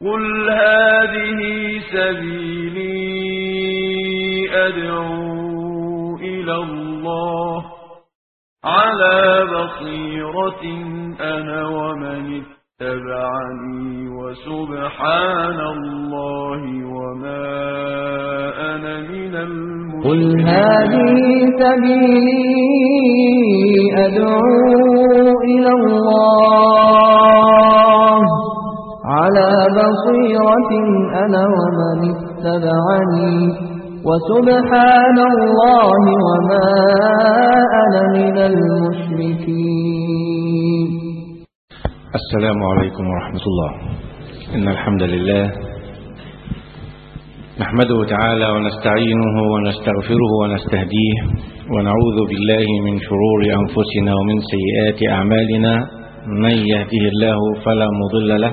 قل هذه سبيلي أدعو إلى الله على بصيرة أنا ومن اتبعني وسبحان الله وما أنا من قل المشركين هذه سبيلي أدعو إلى الله على بصيرة أنا ومن اتبعني وسبحان الله وما أنا من المشركين السلام عليكم ورحمة الله إن الحمد لله نحمده تعالى ونستعينه ونستغفره ونستهديه ونعوذ بالله من شرور أنفسنا ومن سيئات أعمالنا من يهده الله فلا مضل له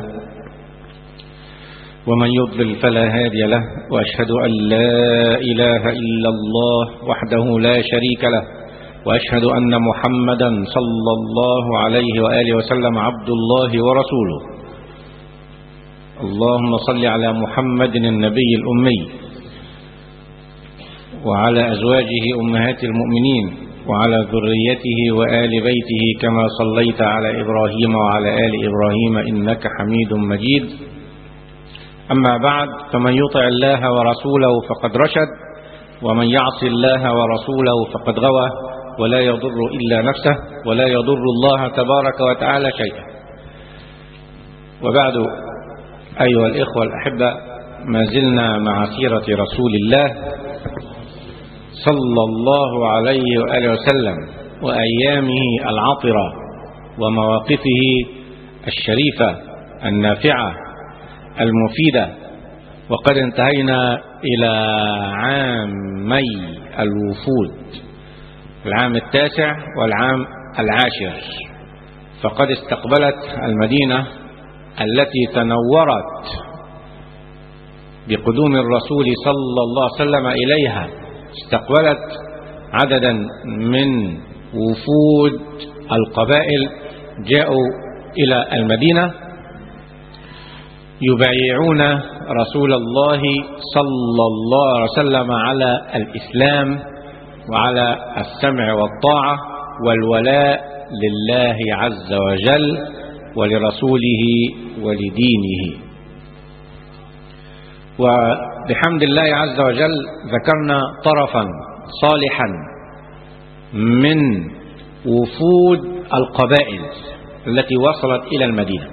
ومن يضلل فلا هادي له وأشهد أن لا إله إلا الله وحده لا شريك له وأشهد أن محمدا صلى الله عليه وآله وسلم عبد الله ورسوله اللهم صل على محمد النبي الأمي وعلى أزواجه أمهات المؤمنين وعلى ذريته وآل بيته كما صليت على إبراهيم وعلى آل إبراهيم إنك حميد مجيد أما بعد فمن يطع الله ورسوله فقد رشد ومن يعص الله ورسوله فقد غوى ولا يضر إلا نفسه ولا يضر الله تبارك وتعالى شيئا وبعد أيها الإخوة الأحبة ما زلنا مع سيرة رسول الله صلى الله عليه وآله وسلم وأيامه العطرة ومواقفه الشريفة النافعة المفيدة وقد انتهينا إلى عامي الوفود العام التاسع والعام العاشر فقد استقبلت المدينة التي تنورت بقدوم الرسول صلى الله عليه وسلم إليها استقبلت عددا من وفود القبائل جاءوا إلى المدينة يبايعون رسول الله صلى الله عليه وسلم على الإسلام وعلى السمع والطاعة والولاء لله عز وجل ولرسوله ولدينه وبحمد الله عز وجل ذكرنا طرفا صالحا من وفود القبائل التي وصلت إلى المدينة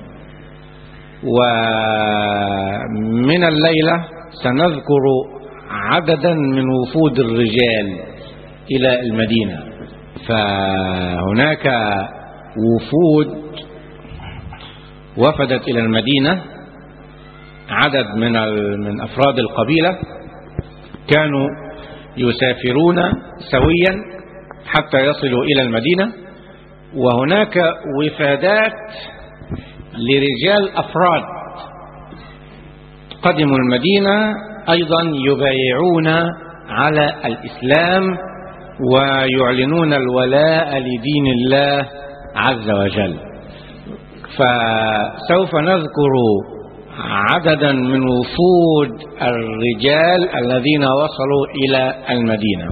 ومن الليلة سنذكر عددا من وفود الرجال إلى المدينة فهناك وفود وفدت إلى المدينة عدد من من أفراد القبيلة كانوا يسافرون سويا حتى يصلوا إلى المدينة وهناك وفادات لرجال أفراد قدموا المدينة أيضا يبايعون على الإسلام ويعلنون الولاء لدين الله عز وجل فسوف نذكر عددا من وفود الرجال الذين وصلوا إلى المدينة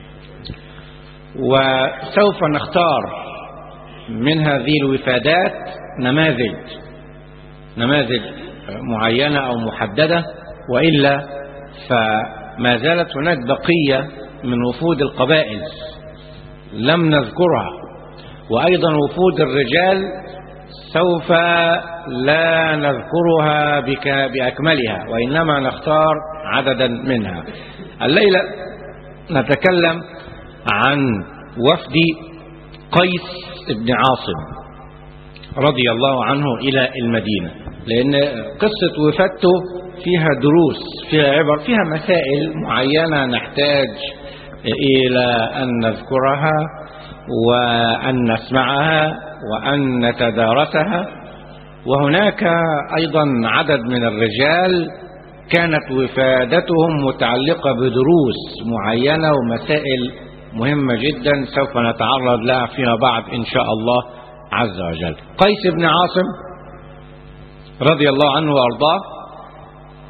وسوف نختار من هذه الوفادات نماذج نماذج معينة أو محددة وإلا فما زالت هناك بقية من وفود القبائل لم نذكرها وأيضا وفود الرجال سوف لا نذكرها بك بأكملها وإنما نختار عددا منها الليلة نتكلم عن وفد قيس بن عاصم رضي الله عنه إلى المدينة لأن قصة وفاته فيها دروس فيها عبر فيها مسائل معينة نحتاج إلى أن نذكرها وأن نسمعها وأن نتدارسها وهناك أيضا عدد من الرجال كانت وفادتهم متعلقة بدروس معينة ومسائل مهمة جدا سوف نتعرض لها فيما بعد إن شاء الله عز وجل قيس بن عاصم رضي الله عنه وأرضاه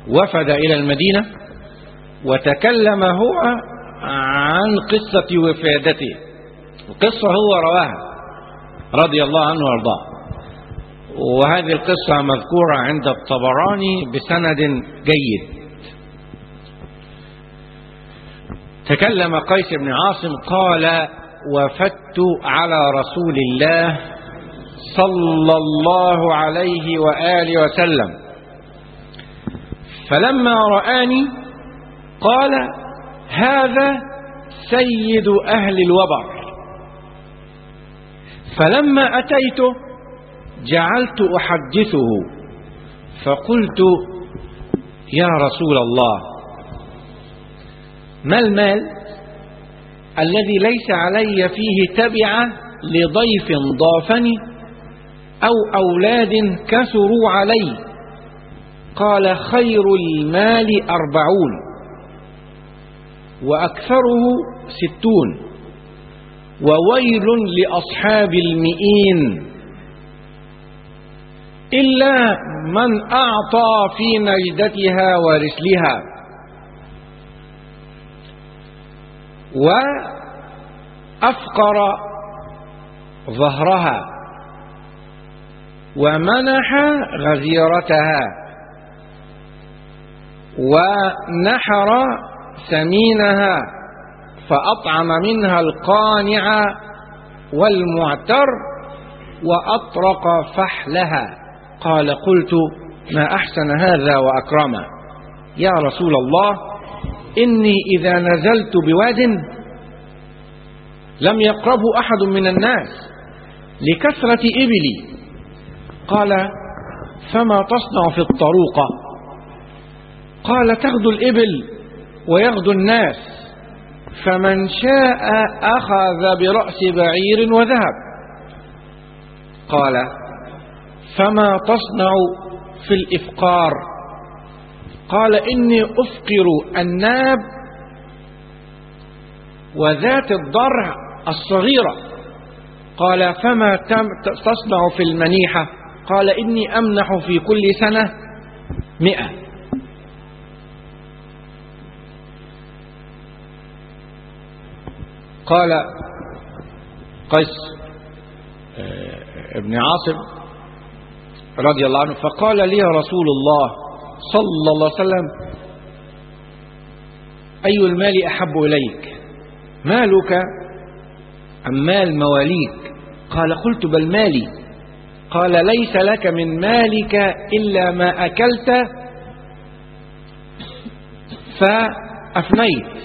وفد إلى المدينة وتكلم هو عن قصة وفادته القصة هو رواها رضي الله عنه وارضاه وهذه القصة مذكورة عند الطبراني بسند جيد تكلم قيس بن عاصم قال وفدت على رسول الله صلى الله عليه وآله وسلم فلما رآني قال هذا سيد أهل الوبر فلما أتيته جعلت أحدثه فقلت يا رسول الله ما المال الذي ليس علي فيه تبعة لضيف ضافني أو أولاد كثروا علي قال خير المال أربعون وأكثره ستون وويل لأصحاب المئين إلا من أعطى في نجدتها ورسلها وأفقر ظهرها ومنح غزيرتها ونحر سمينها فأطعم منها القانع والمعتر وأطرق فحلها قال قلت ما أحسن هذا وأكرمه يا رسول الله إني إذا نزلت بواد لم يقربه أحد من الناس لكثرة إبلي قال فما تصنع في الطروقة قال تغدو الإبل ويغدو الناس فمن شاء أخذ برأس بعير وذهب قال فما تصنع في الإفقار قال إني أفقر الناب وذات الضرع الصغيرة قال فما تصنع في المنيحة قال إني أمنح في كل سنة مئة قال قيس ابن عاصم رضي الله عنه فقال لي رسول الله صلى الله عليه وسلم أي المال أحب إليك مالك أم مال مواليك قال قلت بل مالي قال ليس لك من مالك إلا ما أكلت فأفنيت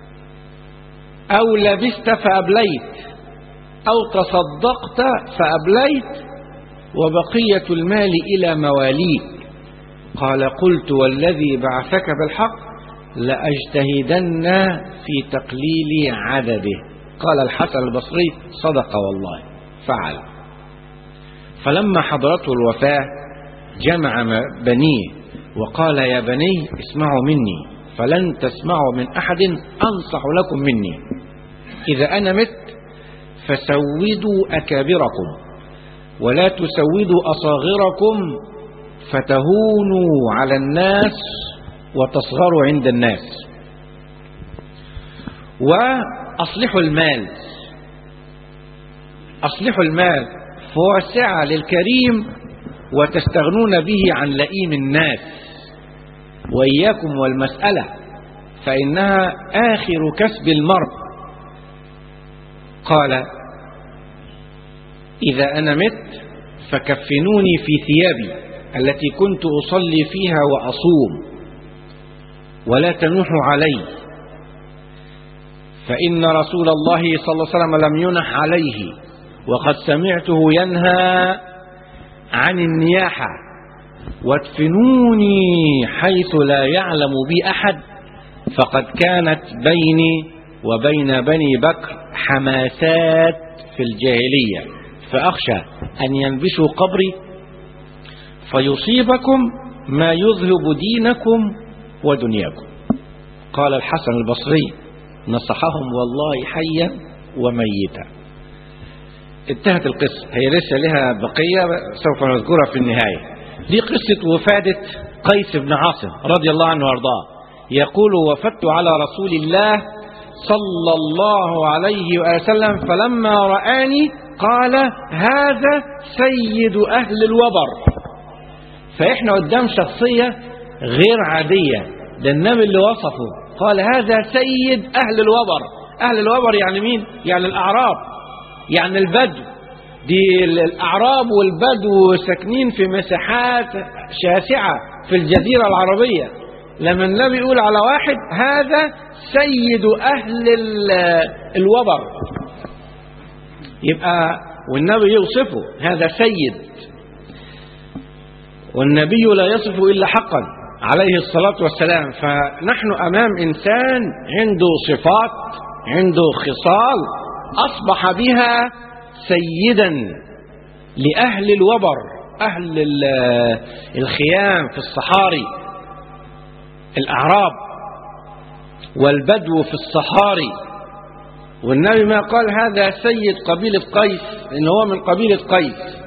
أو لبست فأبليت أو تصدقت فأبليت وبقية المال إلى مواليك قال قلت والذي بعثك بالحق لأجتهدن في تقليل عدده قال الحسن البصري صدق والله فعل فلما حضرته الوفاة جمع بنيه وقال يا بني اسمعوا مني فلن تسمعوا من أحد أنصح لكم مني إذا أنا مت فسودوا أكابركم ولا تسودوا أصاغركم فتهونوا على الناس وتصغروا عند الناس وأصلحوا المال أصلحوا المال فهو سعة للكريم وتستغنون به عن لئيم الناس وإياكم والمسألة فإنها آخر كسب المرء قال إذا أنا مت فكفنوني في ثيابي التي كنت أصلي فيها وأصوم ولا تنوحوا علي فإن رسول الله صلى الله عليه وسلم لم ينح عليه وقد سمعته ينهى عن النياحة وادفنوني حيث لا يعلم بي أحد فقد كانت بيني وبين بني بكر حماسات في الجاهلية فأخشى أن ينبشوا قبري فيصيبكم ما يذهب دينكم ودنياكم قال الحسن البصري نصحهم والله حيا وميتا انتهت القصة هي لسه لها بقية سوف نذكرها في النهاية دي قصة وفادة قيس بن عاصم رضي الله عنه وارضاه يقول وفدت على رسول الله صلى الله عليه وسلم فلما رآني قال هذا سيد أهل الوبر فإحنا قدام شخصية غير عادية ده النبي اللي وصفه قال هذا سيد أهل الوبر أهل الوبر يعني مين؟ يعني الأعراب يعني البدو دي الأعراب والبدو ساكنين في مساحات شاسعة في الجزيرة العربية لما النبي يقول على واحد هذا سيد أهل الوبر يبقى والنبي يوصفه هذا سيد والنبي لا يصف إلا حقا عليه الصلاة والسلام فنحن أمام إنسان عنده صفات عنده خصال أصبح بها سيدا لأهل الوبر أهل الخيام في الصحاري الأعراب والبدو في الصحاري والنبي ما قال هذا سيد قبيلة قيس إن هو من قبيلة قيس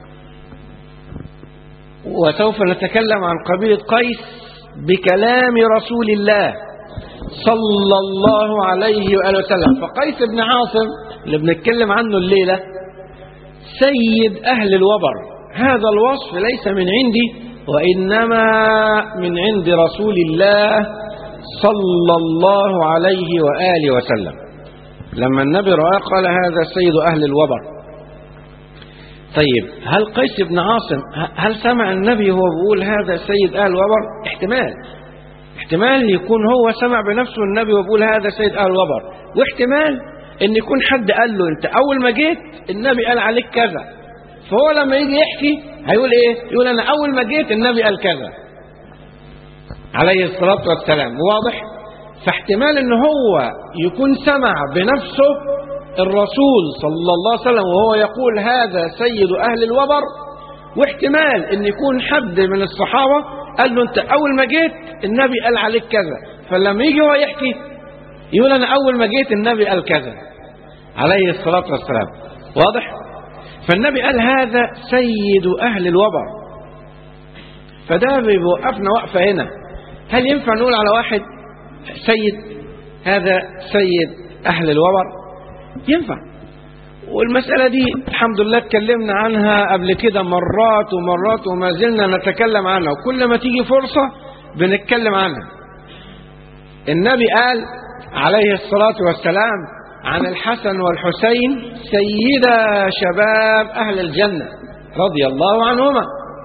وسوف نتكلم عن قبيلة قيس بكلام رسول الله صلى الله عليه وآله وسلم فقيس بن عاصم اللي بنتكلم عنه الليلة سيد أهل الوبر هذا الوصف ليس من عندي وإنما من عند رسول الله صلى الله عليه وآله وسلم لما النبي رأى قال هذا سيد أهل الوبر طيب هل قيس بن عاصم هل سمع النبي وهو بيقول هذا سيد أهل الوبر احتمال احتمال يكون هو سمع بنفسه النبي وبيقول هذا سيد أهل الوبر واحتمال ان يكون حد قال له انت اول ما جيت النبي قال عليك كذا فهو لما يجي يحكي هيقول ايه يقول انا اول ما جيت النبي قال كذا عليه الصلاة والسلام واضح فاحتمال ان هو يكون سمع بنفسه الرسول صلى الله عليه وسلم وهو يقول هذا سيد اهل الوبر واحتمال ان يكون حد من الصحابة قال له انت اول ما جيت النبي قال عليك كذا فلما يجي هو يحكي يقول انا اول ما جيت النبي قال كذا عليه الصلاة والسلام واضح فالنبي قال هذا سيد اهل الوبر فده بيوقفنا وقفة هنا هل ينفع نقول على واحد سيد هذا سيد اهل الوبر ينفع والمسألة دي الحمد لله اتكلمنا عنها قبل كده مرات ومرات وما زلنا نتكلم عنها وكل ما تيجي فرصة بنتكلم عنها النبي قال عليه الصلاة والسلام عن الحسن والحسين سيدا شباب أهل الجنة رضي الله عنهما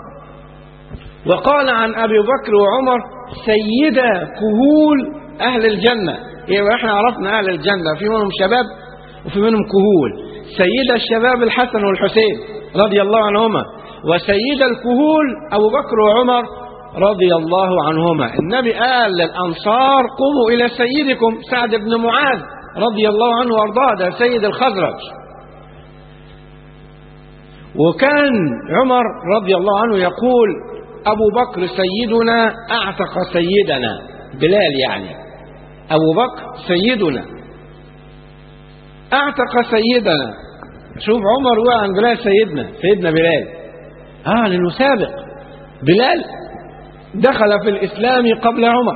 وقال عن أبي بكر وعمر سيدا كهول أهل الجنة يبقى احنا عرفنا أهل الجنة في منهم شباب وفي منهم كهول سيد الشباب الحسن والحسين رضي الله عنهما وسيد الكهول أبو بكر وعمر رضي الله عنهما النبي قال للأنصار قوموا إلى سيدكم سعد بن معاذ رضي الله عنه وارضاه ده سيد الخزرج وكان عمر رضي الله عنه يقول أبو بكر سيدنا أعتق سيدنا بلال يعني أبو بكر سيدنا أعتق سيدنا شوف عمر هو عن بلال سيدنا سيدنا بلال آه لأنه سابق بلال دخل في الإسلام قبل عمر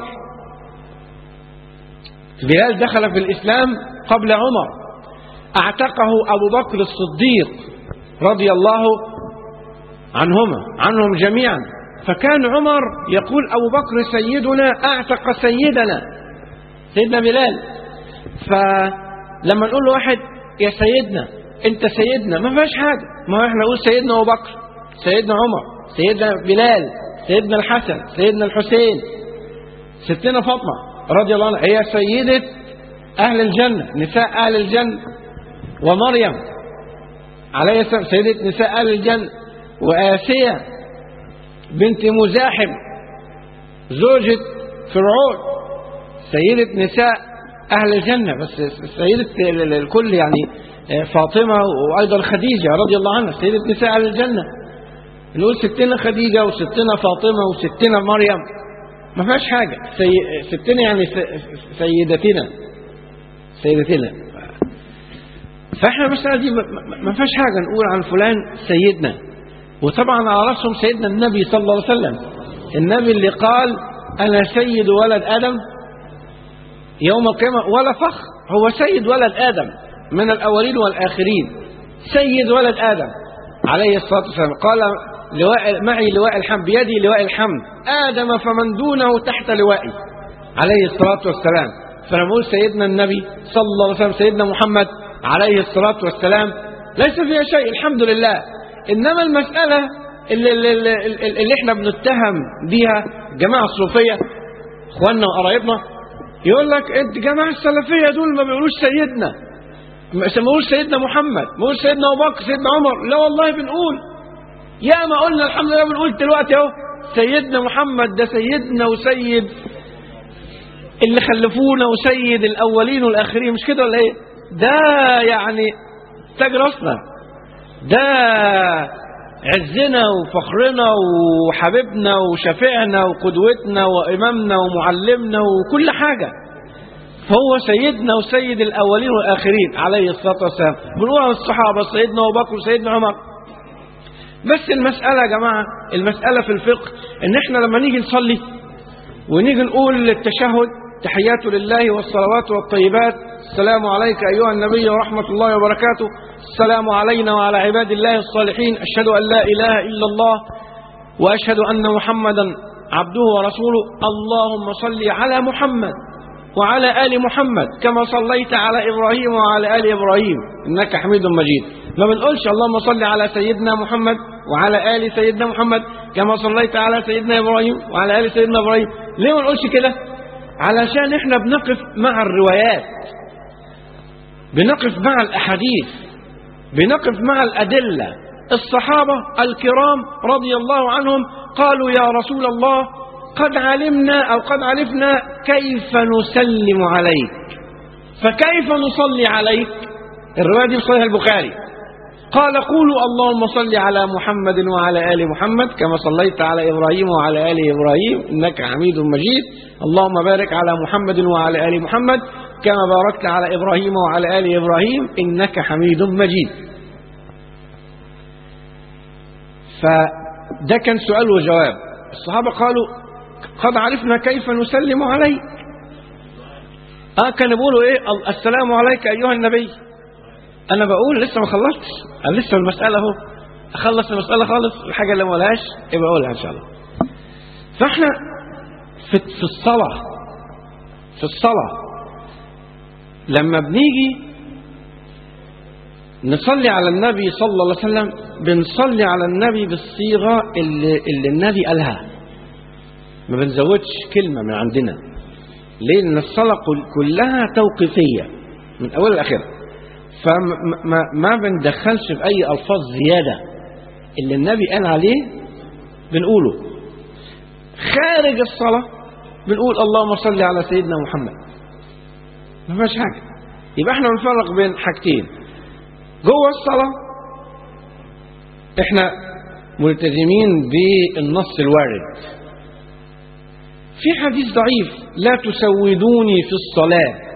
بلال دخل في الإسلام قبل عمر اعتقه أبو بكر الصديق رضي الله عنهما عنهم جميعا فكان عمر يقول أبو بكر سيدنا أعتق سيدنا سيدنا بلال فلما نقول له واحد يا سيدنا انت سيدنا ما فيهاش حاجة ما احنا نقول سيدنا أبو بكر سيدنا عمر سيدنا بلال سيدنا الحسن سيدنا الحسين ستنا فاطمة رضي الله عنها هي سيدة أهل الجنة نساء أهل الجنة ومريم عليه السلام سيدة نساء أهل الجنة وآسية بنت مزاحم زوجة فرعون سيدة نساء أهل الجنة بس سيدة الكل يعني فاطمة وأيضا خديجة رضي الله عنها سيدة نساء أهل الجنة نقول ستنا خديجة وستنا فاطمة وستنا مريم ما فيهاش حاجة سي... ستنا يعني س... سيدتنا سيدتنا فاحنا المسألة دي ما فيهاش حاجة نقول عن فلان سيدنا وطبعا على رأسهم سيدنا النبي صلى الله عليه وسلم النبي اللي قال أنا سيد ولد آدم يوم القيامة ولا فخر هو سيد ولد آدم من الأولين والآخرين سيد ولد آدم عليه الصلاة والسلام قال لواء معي لواء الحمد بيدي لواء الحمد آدم فمن دونه تحت لوائي عليه الصلاة والسلام فنقول سيدنا النبي صلى الله عليه وسلم سيدنا محمد عليه الصلاة والسلام ليس فيها شيء الحمد لله إنما المسألة اللي, اللي, اللي, اللي احنا بنتهم بيها جماعة الصوفية اخواننا وقرايبنا يقول لك انت جماعة السلفية دول ما بيقولوش سيدنا ما بيقولوش سيدنا محمد ما بيقولوش سيدنا ابو بكر سيدنا عمر لا والله بنقول يا ما قلنا الحمد لله بنقول دلوقتي اهو سيدنا محمد ده سيدنا وسيد اللي خلفونا وسيد الاولين والاخرين مش كده ولا ايه ده يعني تاج راسنا ده عزنا وفخرنا وحبيبنا وشفيعنا وقدوتنا وإمامنا ومعلمنا وكل حاجة فهو سيدنا وسيد الأولين والآخرين عليه الصلاة والسلام بنقول عن الصحابة سيدنا أبو بكر وسيدنا عمر بس المسألة يا جماعة المسألة في الفقه إن إحنا لما نيجي نصلي ونيجي نقول التشهد تحيات لله والصلوات والطيبات السلام عليك أيها النبي ورحمة الله وبركاته السلام علينا وعلى عباد الله الصالحين أشهد أن لا إله إلا الله وأشهد أن محمدا عبده ورسوله اللهم صل على محمد وعلى آل محمد كما صليت على إبراهيم وعلى آل إبراهيم إنك حميد مجيد ما بنقولش اللهم صل على سيدنا محمد وعلى آل سيدنا محمد كما صليت على سيدنا إبراهيم وعلى آل سيدنا إبراهيم ليه ما نقولش كده علشان احنا بنقف مع الروايات بنقف مع الأحاديث بنقف مع الأدلة الصحابة الكرام رضي الله عنهم قالوا يا رسول الله قد علمنا أو قد عرفنا كيف نسلم عليك فكيف نصلي عليك الرواية دي في صحيح البخاري قال قولوا اللهم صل على محمد وعلى آل محمد كما صليت على إبراهيم وعلى آل إبراهيم إنك حميد مجيد اللهم بارك على محمد وعلى آل محمد كما باركت على إبراهيم وعلى آل إبراهيم إنك حميد مجيد فده كان سؤال وجواب الصحابة قالوا قد عرفنا كيف نسلم عليك آه كانوا بيقولوا إيه السلام عليك أيها النبي أنا بقول لسه ما خلصتش أنا لسه المسألة أهو أخلص المسألة خالص الحاجة اللي ما قولهاش يبقى أقولها إن شاء الله فإحنا في في الصلاة في الصلاة لما بنيجي نصلي على النبي صلى الله عليه وسلم بنصلي على النبي بالصيغة اللي, اللي النبي قالها ما بنزودش كلمة من عندنا لأن الصلاة كلها توقيفية من أول لآخرها فما ما بندخلش في أي ألفاظ زيادة اللي النبي قال عليه بنقوله خارج الصلاة بنقول اللهم صل على سيدنا محمد ما فيهاش حاجة يبقى احنا بنفرق بين حاجتين جوه الصلاة احنا ملتزمين بالنص الوارد في حديث ضعيف لا تسودوني في الصلاة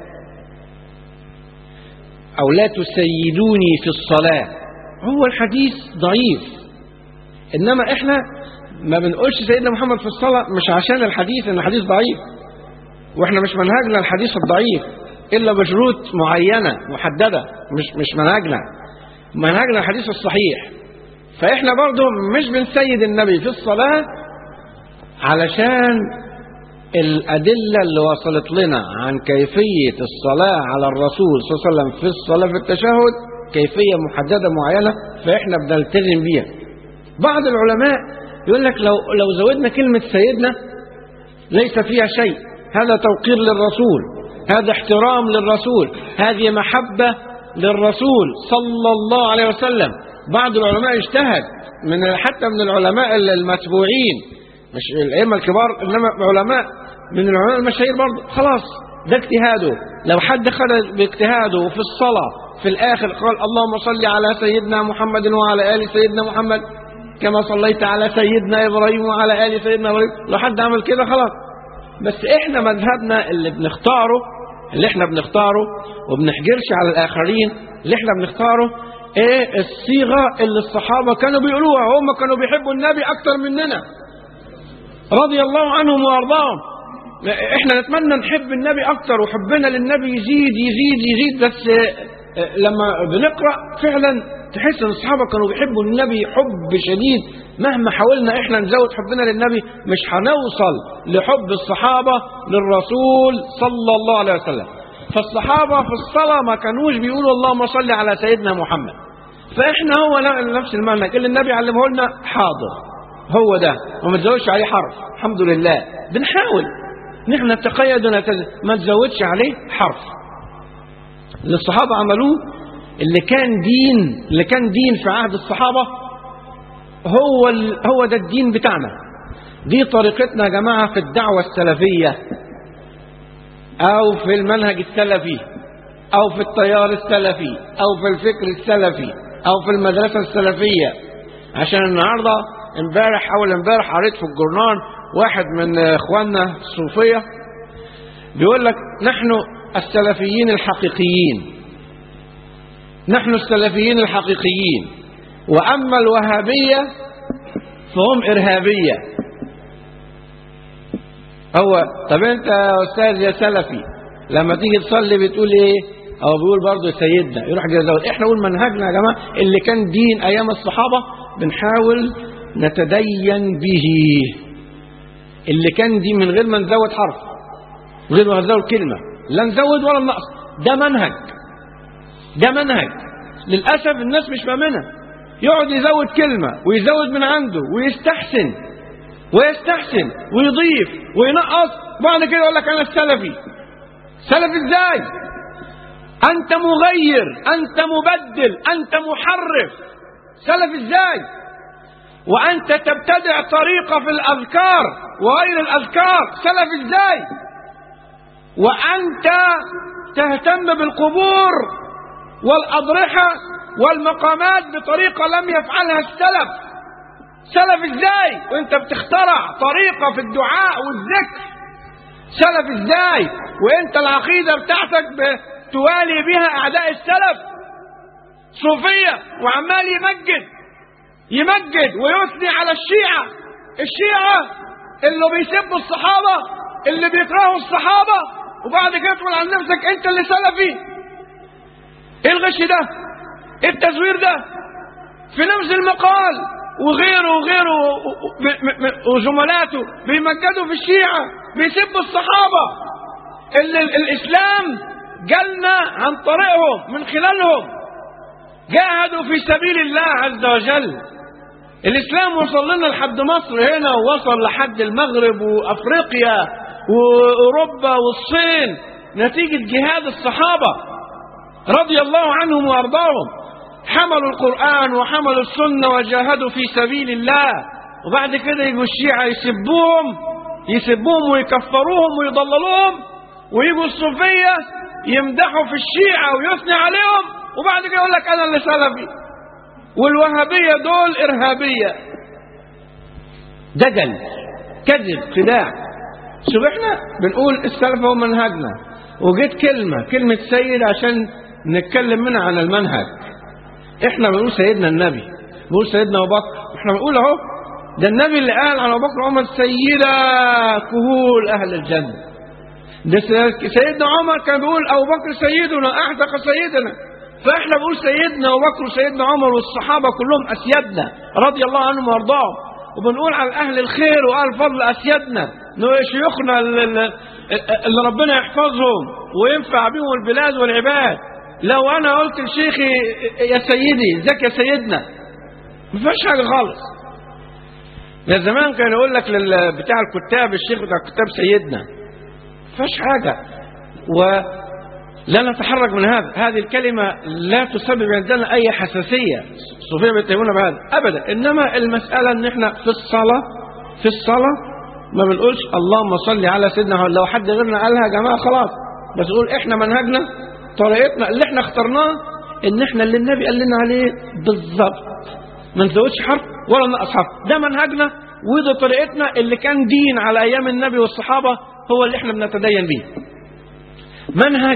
أو لا تسيدوني في الصلاة هو الحديث ضعيف إنما إحنا ما بنقولش سيدنا محمد في الصلاة مش عشان الحديث إن الحديث ضعيف وإحنا مش منهجنا الحديث الضعيف إلا بشروط معينة محددة مش مش منهجنا منهجنا الحديث الصحيح فإحنا برضو مش بنسيد النبي في الصلاة علشان الأدلة اللي وصلت لنا عن كيفية الصلاة على الرسول صلى الله عليه وسلم في الصلاة في التشهد كيفية محددة معينة فإحنا بنلتزم بيها بعض العلماء يقول لك لو لو زودنا كلمة سيدنا ليس فيها شيء هذا توقير للرسول هذا احترام للرسول هذه محبة للرسول صلى الله عليه وسلم بعض العلماء اجتهد من حتى من العلماء المتبوعين مش الأئمة الكبار إنما علماء من العلماء المشاهير برضه خلاص ده اجتهاده لو حد خد باجتهاده في الصلاة في الآخر قال اللهم صل على سيدنا محمد وعلى آل سيدنا محمد كما صليت على سيدنا إبراهيم وعلى آل سيدنا إبراهيم لو حد عمل كده خلاص بس إحنا مذهبنا اللي بنختاره اللي إحنا بنختاره وبنحجرش على الآخرين اللي إحنا بنختاره إيه الصيغة اللي الصحابة كانوا بيقولوها هم كانوا بيحبوا النبي أكتر مننا رضي الله عنهم وارضاهم احنا نتمنى نحب النبي اكتر وحبنا للنبي يزيد يزيد يزيد بس آه، لما بنقرا فعلا تحس ان الصحابه كانوا بيحبوا النبي حب شديد مهما حاولنا احنا نزود حبنا للنبي مش هنوصل لحب الصحابه للرسول صلى الله عليه وسلم فالصحابه في الصلاه ما كانوش بيقولوا اللهم صل على سيدنا محمد فاحنا هو نفس المنهج اللي النبي علمه لنا حاضر هو ده وما تزودش عليه حرف الحمد لله بنحاول نحن نتقيد ونتز... ما تزودش عليه حرف اللي الصحابة عملوه اللي كان دين اللي كان دين في عهد الصحابة هو ال... هو ده الدين بتاعنا دي طريقتنا يا جماعة في الدعوة السلفية أو في المنهج السلفي أو في التيار السلفي أو في الفكر السلفي أو في المدرسة السلفية عشان النهاردة امبارح أول امبارح قريت في الجورنال واحد من إخواننا الصوفية بيقول لك نحن السلفيين الحقيقيين نحن السلفيين الحقيقيين وأما الوهابية فهم إرهابية هو طب أنت يا أستاذ يا سلفي لما تيجي تصلي بتقول إيه أو بيقول برضه سيدنا يروح يزود إحنا نقول منهجنا يا جماعة اللي كان دين أيام الصحابة بنحاول نتدين به اللي كان دين من غير ما نزود حرف من غير ما نزود كلمة لا نزود ولا نقص ده منهج ده منهج للأسف الناس مش فاهمينها يقعد يزود كلمة ويزود من عنده ويستحسن ويستحسن ويضيف وينقص بعد كده يقول لك أنا السلفي سلفي إزاي أنت مغير أنت مبدل أنت محرف سلفي إزاي وأنت تبتدع طريقة في الأذكار وغير الأذكار سلفي إزاي وأنت تهتم بالقبور والأضرحة والمقامات بطريقة لم يفعلها السلف سلف ازاي وانت بتخترع طريقة في الدعاء والذكر سلف ازاي وانت العقيدة بتاعتك توالي بها اعداء السلف صوفية وعمال يمجد يمجد ويثني على الشيعة الشيعة اللي بيسبوا الصحابة اللي بيكرهوا الصحابة وبعد كده تقول عن نفسك انت اللي سلفي ايه الغش ده ايه التزوير ده في نفس المقال وغيره وغيره وزملاته بيمجدوا في الشيعة بيسبوا الصحابة اللي الإسلام جالنا عن طريقهم من خلالهم جاهدوا في سبيل الله عز وجل الإسلام وصل لنا لحد مصر هنا ووصل لحد المغرب وأفريقيا وأوروبا والصين نتيجة جهاد الصحابة رضي الله عنهم وأرضاهم حملوا القرآن وحملوا السنة وجاهدوا في سبيل الله وبعد كده يجوا الشيعة يسبوهم يسبوهم ويكفروهم ويضللوهم ويجوا الصوفية يمدحوا في الشيعة ويثني عليهم وبعد كده يقول لك أنا اللي سلفي والوهابية دول إرهابية دجل كذب خداع شوف احنا بنقول السلف هو منهجنا وجيت كلمة كلمة سيد عشان نتكلم منها عن المنهج احنا بنقول سيدنا النبي بنقول سيدنا ابو بكر احنا بنقول اهو ده النبي اللي قال عن ابو بكر عمر سيدا كهول اهل الجنه ده سيدنا عمر كان بيقول ابو بكر سيدنا احدق سيدنا فاحنا بنقول سيدنا ابو بكر وسيدنا عمر والصحابه كلهم اسيادنا رضي الله عنهم وارضاهم وبنقول على اهل الخير واهل الفضل اسيادنا شيوخنا اللي ربنا يحفظهم وينفع بهم البلاد والعباد لو انا قلت لشيخي يا سيدي ازيك يا سيدنا ما فيهاش حاجه خالص ده زمان كان يقول لك بتاع الكتاب الشيخ بتاع الكتاب سيدنا ما فيهاش حاجه ولا نتحرك من هذا هذه الكلمة لا تسبب عندنا أي حساسية الصوفية بيتهمونا بهذا أبدا إنما المسألة إن إحنا في الصلاة في الصلاة ما بنقولش اللهم صل على سيدنا لو حد غيرنا قالها يا جماعة خلاص بس نقول إحنا منهجنا طريقتنا اللي احنا اخترناه ان احنا اللي النبي قال لنا عليه بالظبط ما نزودش حرف ولا نقص حرف ده منهجنا وده طريقتنا اللي كان دين على ايام النبي والصحابه هو اللي احنا بنتدين بيه منهج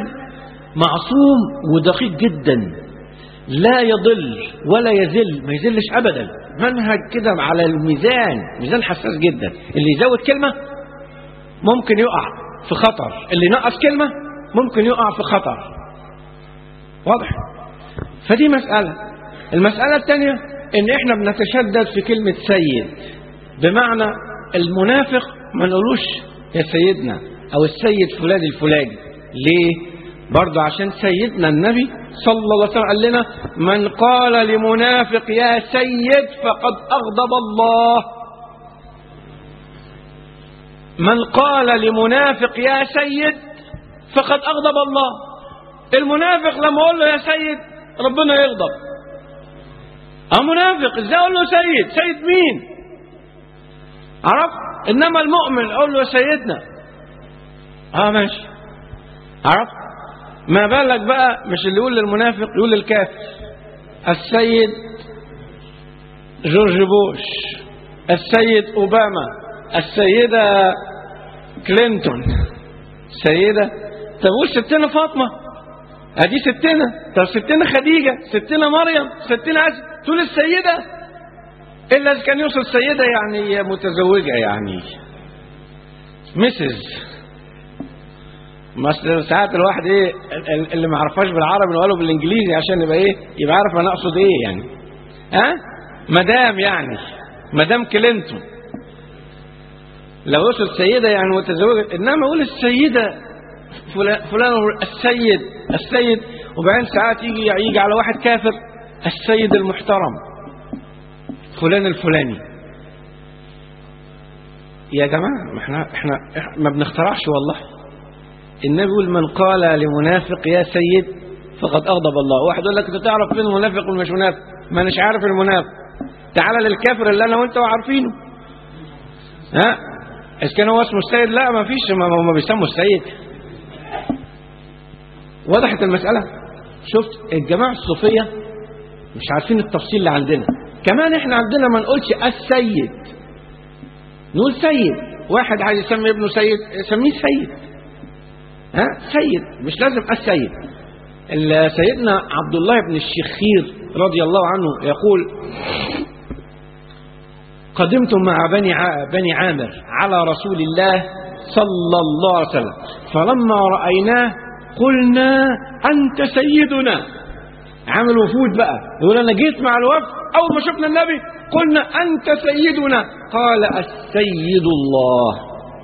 معصوم ودقيق جدا لا يضل ولا يزل ما يزلش ابدا منهج كده على الميزان ميزان حساس جدا اللي يزود كلمة ممكن يقع في خطر اللي ينقص كلمة ممكن يقع في خطر واضح فدي مسألة المسألة الثانية ان احنا بنتشدد في كلمة سيد بمعنى المنافق ما نقولوش يا سيدنا او السيد فلان الفلاني ليه برضه عشان سيدنا النبي صلى الله عليه وسلم قال لنا من قال لمنافق يا سيد فقد اغضب الله من قال لمنافق يا سيد فقد اغضب الله المنافق لما اقول له يا سيد ربنا يغضب اه منافق ازاي اقول له سيد سيد مين عرفت انما المؤمن اقول له سيدنا اه ماشي عرفت ما بالك بقى مش اللي يقول للمنافق يقول للكافر السيد جورج بوش السيد اوباما السيده كلينتون سيده طب ستنا فاطمه ادي ستنا طب ستنا خديجه ستنا مريم ستنا عز تقول السيده الا اذا كان يوصل سيده يعني متزوجه يعني مسز ما ساعات الواحد ايه اللي ما عرفهاش بالعربي نقوله بالانجليزي عشان يبقى ايه يبقى عارف انا اقصد ايه يعني ها مدام يعني مدام كلينتون لو وصل سيده يعني متزوجه انما اقول السيده فلان فلان السيد السيد وبعدين ساعات يجي يجي على واحد كافر السيد المحترم فلان الفلاني يا جماعه ما احنا احنا ما بنخترعش والله النبي يقول من قال لمنافق يا سيد فقد اغضب الله واحد يقول لك انت تعرف فين المنافق والمش منافق ما اناش عارف المنافق تعالى للكافر اللي انا وانت عارفينه ها اذا كان هو اسمه السيد لا ما فيش ما هم بيسموا السيد وضحت المساله شفت الجماعه الصوفيه مش عارفين التفصيل اللي عندنا كمان احنا عندنا ما نقولش السيد نقول سيد واحد عايز يسمي ابنه سيد يسميه سيد ها سيد مش لازم السيد سيدنا عبد الله بن الشخير رضي الله عنه يقول قدمت مع بني بني عامر على رسول الله صلى الله عليه وسلم فلما رأيناه قلنا أنت سيدنا عامل وفود بقى يقول أنا جيت مع الوفد أول ما شفنا النبي قلنا أنت سيدنا قال السيد الله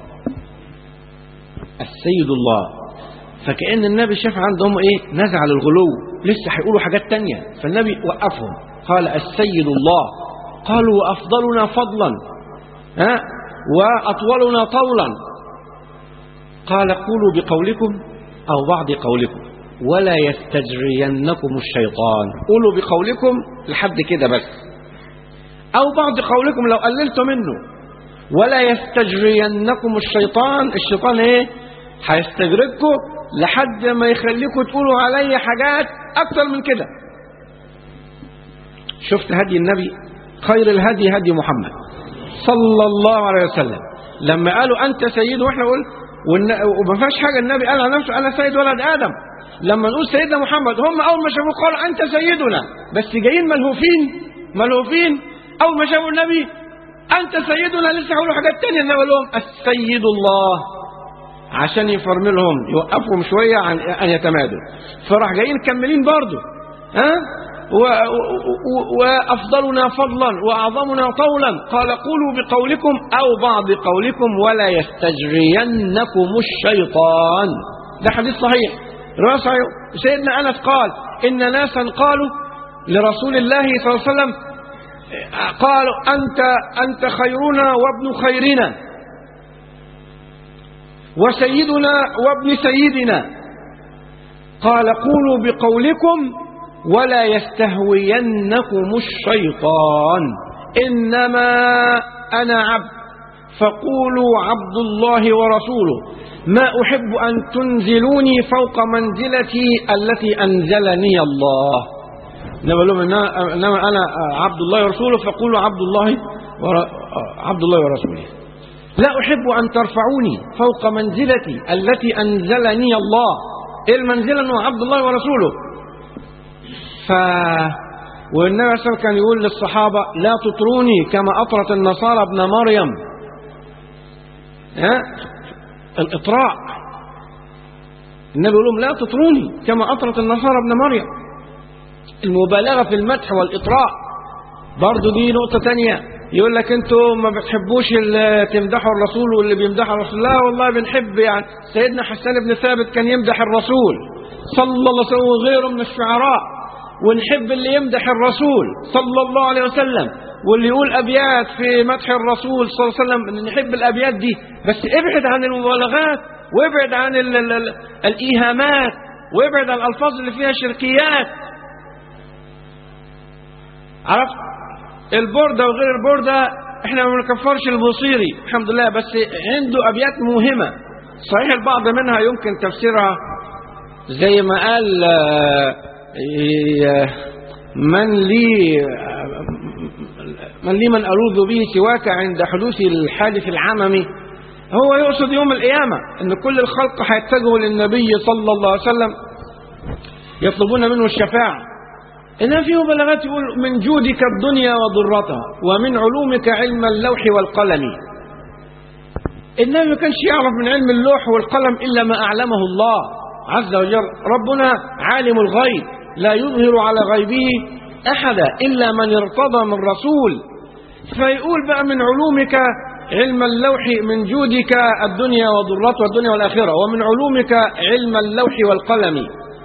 السيد الله فكأن النبي شاف عندهم ايه نزع للغلو لسه هيقولوا حاجات تانية فالنبي وقفهم قال السيد الله قالوا وأفضلنا فضلا ها وأطولنا طولا قال قولوا بقولكم أو بعض قولكم ولا يستجرينكم الشيطان قولوا بقولكم لحد كده بس أو بعض قولكم لو قللت منه ولا يستجرينكم الشيطان الشيطان ايه هيستجربكم لحد ما يخليكم تقولوا علي حاجات اكتر من كده شفت هدي النبي خير الهدي هدي محمد صلى الله عليه وسلم لما قالوا انت سيد واحنا نقول وما فيهاش حاجه النبي قال على نفسه انا سيد ولد ادم لما نقول سيدنا محمد هم اول ما شافوه قالوا انت سيدنا بس جايين ملهوفين ملهوفين اول ما شافوا النبي انت سيدنا لسه هيقولوا حاجات تانية النبي قال لهم السيد الله عشان يفرملهم يوقفهم شوية عن أن يتمادوا فراح جايين كملين برضو ها و و وأفضلنا فضلا وأعظمنا طولا قال قولوا بقولكم أو بعض قولكم ولا يستجرينكم الشيطان ده حديث صحيح رواية صحيح سيدنا أنس قال إن ناسا قالوا لرسول الله صلى الله عليه وسلم قالوا أنت أنت خيرنا وابن خيرنا وسيدنا وابن سيدنا قال قولوا بقولكم ولا يستهوينكم الشيطان إنما أنا عبد فقولوا عبد الله ورسوله ما أحب أن تنزلوني فوق منزلتي التي أنزلني الله إنما لهم إنما أنا عبد الله ورسوله فقولوا عبد الله ور... عبد الله ورسوله لا أحب أن ترفعوني فوق منزلتي التي أنزلني الله إيه المنزلة أنه عبد الله ورسوله والنبي صلى الله عليه وسلم كان يقول للصحابة لا تطروني كما أطرت النصارى ابن مريم ها الإطراء النبي يقول لهم لا تطروني كما أطرت النصارى ابن مريم المبالغة في المدح والإطراء برضو دي نقطة تانية يقول لك انتوا ما بتحبوش اللي تمدحوا الرسول واللي بيمدحوا الرسول لا والله بنحب يعني سيدنا حسان بن ثابت كان يمدح الرسول صلى الله عليه وسلم وغيره من الشعراء ونحب اللي يمدح الرسول صلى الله عليه وسلم واللي يقول أبيات في مدح الرسول صلى الله عليه وسلم نحب الأبيات دي بس ابعد عن المبالغات وابعد عن ال ال ال الإيهامات وابعد عن الألفاظ اللي فيها شركيات عرفت البردة وغير البردة احنا ما بنكفرش البوصيري الحمد لله بس عنده أبيات موهمة صحيح البعض منها يمكن تفسيرها زي ما قال من لي من لي من ألوذ به سواك عند حدوث الحادث العممي هو يقصد يوم القيامة ان كل الخلق هيتجهوا للنبي صلى الله عليه وسلم يطلبون منه الشفاعة إن في مبالغات يقول من جودك الدنيا وضرتها ومن علومك علم اللوح والقلم النبي ما كانش يعرف من علم اللوح والقلم إلا ما أعلمه الله عز وجل ربنا عالم الغيب لا يظهر على غيبه أحدا إلا من ارتضى من رسول فيقول بقى من علومك علم اللوح من جودك الدنيا وضرتها الدنيا والآخرة ومن علومك علم اللوح والقلم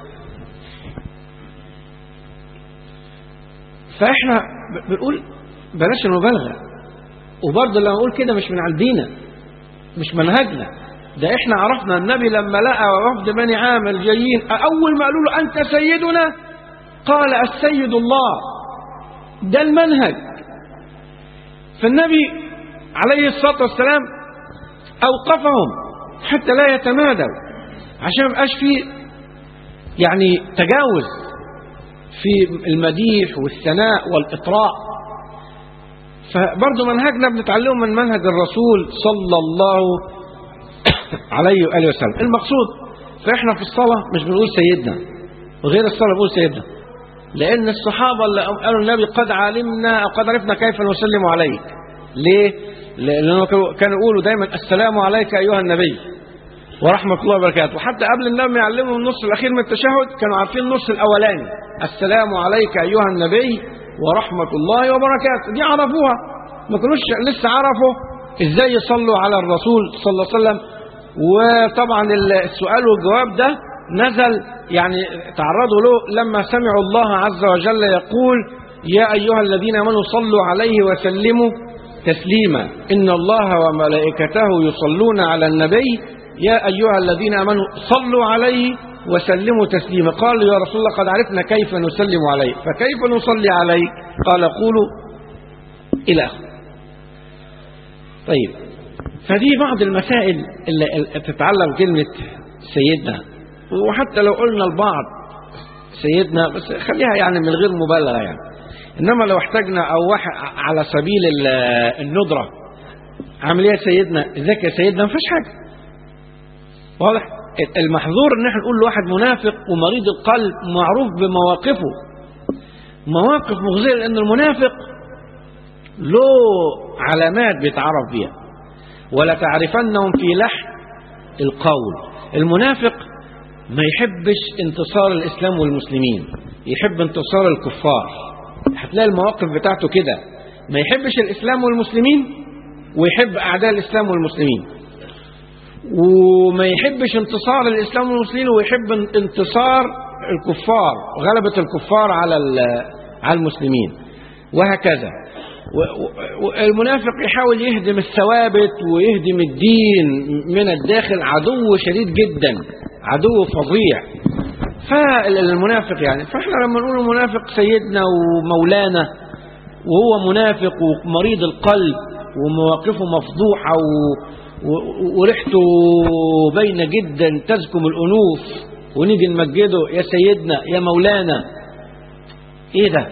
فاحنا بنقول بلاش المبالغه وبرضه لما اقول كده مش من عندنا مش منهجنا ده احنا عرفنا النبي لما لقى وفد بني عامر جايين اول ما قالوا له انت سيدنا قال السيد الله ده المنهج فالنبي عليه الصلاه والسلام اوقفهم حتى لا يتمادوا عشان ما يبقاش فيه يعني تجاوز في المديح والثناء والإطراء فبرضه منهجنا بنتعلمه من منهج الرسول صلى الله عليه وآله وسلم المقصود فإحنا في الصلاة مش بنقول سيدنا وغير الصلاة بنقول سيدنا لأن الصحابة اللي قالوا النبي قد علمنا أو قد عرفنا كيف نسلم عليك ليه؟ لأنه كانوا يقولوا دايما السلام عليك أيها النبي ورحمة الله وبركاته وحتى قبل النبي ما يعلمهم النص الأخير من التشهد كانوا عارفين النص الأولاني السلام عليك أيها النبي ورحمة الله وبركاته دي عرفوها ما كانوش لسه عرفوا إزاي يصلوا على الرسول صلى الله عليه وسلم وطبعا السؤال والجواب ده نزل يعني تعرضوا له لما سمعوا الله عز وجل يقول يا أيها الذين آمنوا صلوا عليه وسلموا تسليما إن الله وملائكته يصلون على النبي يا أيها الذين آمنوا صلوا عليه وسلموا تسليما قالوا يا رسول الله قد عرفنا كيف نسلم عليه فكيف نصلي عليه قال قولوا إلى آخره طيب فدي بعض المسائل اللي تتعلم كلمة سيدنا وحتى لو قلنا البعض سيدنا بس خليها يعني من غير مبالغة يعني إنما لو احتاجنا أو واحد على سبيل الندرة عملية سيدنا ازيك يا سيدنا ما فيش حاجة واضح المحظور ان احنا نقول لواحد منافق ومريض القلب معروف بمواقفه مواقف مغزية لان المنافق له علامات بيتعرف بيها ولا تعرفنهم في لحن القول المنافق ما يحبش انتصار الاسلام والمسلمين يحب انتصار الكفار هتلاقي المواقف بتاعته كده ما يحبش الاسلام والمسلمين ويحب اعداء الاسلام والمسلمين وما يحبش انتصار الإسلام والمسلمين ويحب انتصار الكفار وغلبة الكفار على على المسلمين وهكذا المنافق يحاول يهدم الثوابت ويهدم الدين من الداخل عدو شديد جدا عدو فظيع فالمنافق يعني فاحنا لما نقول المنافق سيدنا ومولانا وهو منافق ومريض القلب ومواقفه مفضوحة و وريحته باينه جدا تزكم الانوف ونيجي نمجده يا سيدنا يا مولانا ايه ده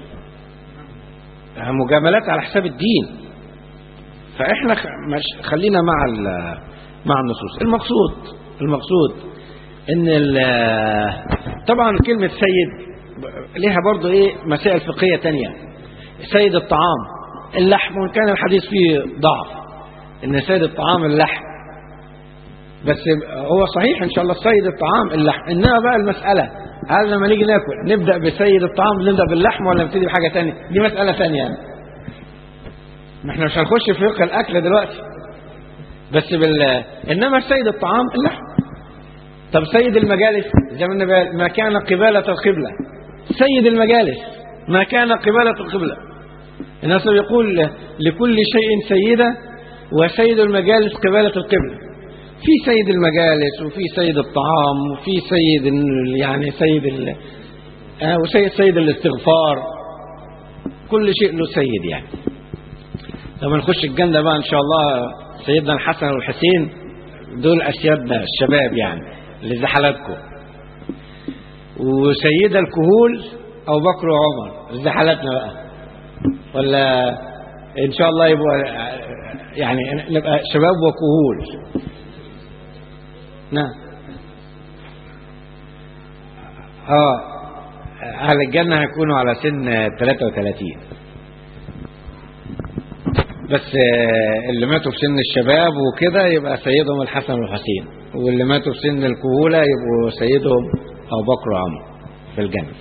مجاملات على حساب الدين فاحنا مش خلينا مع مع النصوص المقصود المقصود ان طبعا كلمه سيد ليها برضو ايه مسائل فقهيه تانية سيد الطعام اللحم وان كان الحديث فيه ضعف ان سيد الطعام اللحم بس هو صحيح ان شاء الله سيد الطعام اللحم انما بقى المساله هل لما نيجي ناكل نبدا بسيد الطعام نبدا باللحم ولا نبتدي بحاجه تانية دي مساله تانية يعني ما احنا مش هنخش في فقه الاكل دلوقتي بس بال انما سيد الطعام اللحم طب سيد المجالس زي ما النبي قال، ما كان قبالة القبلة سيد المجالس ما كان قبالة القبلة الناس يقول لكل شيء سيدة وسيد المجالس قبالة القبلة في سيد المجالس وفي سيد الطعام وفي سيد ال- يعني سيد ال... آه وسيد سيد الاستغفار كل شيء له سيد يعني لما نخش الجنة بقى إن شاء الله سيدنا الحسن والحسين دول أسيادنا الشباب يعني اللي زي حالاتكم وسيدة الكهول أبو بكر وعمر زي حالاتنا بقى ولا إن شاء الله يبقى يعني نبقى شباب وكهول نعم اه أهل الجنة هيكونوا على سن 33 بس آه، اللي ماتوا في سن الشباب وكده يبقى سيدهم الحسن والحسين واللي ماتوا في سن الكهولة يبقوا سيدهم أبو بكر وعمر في الجنة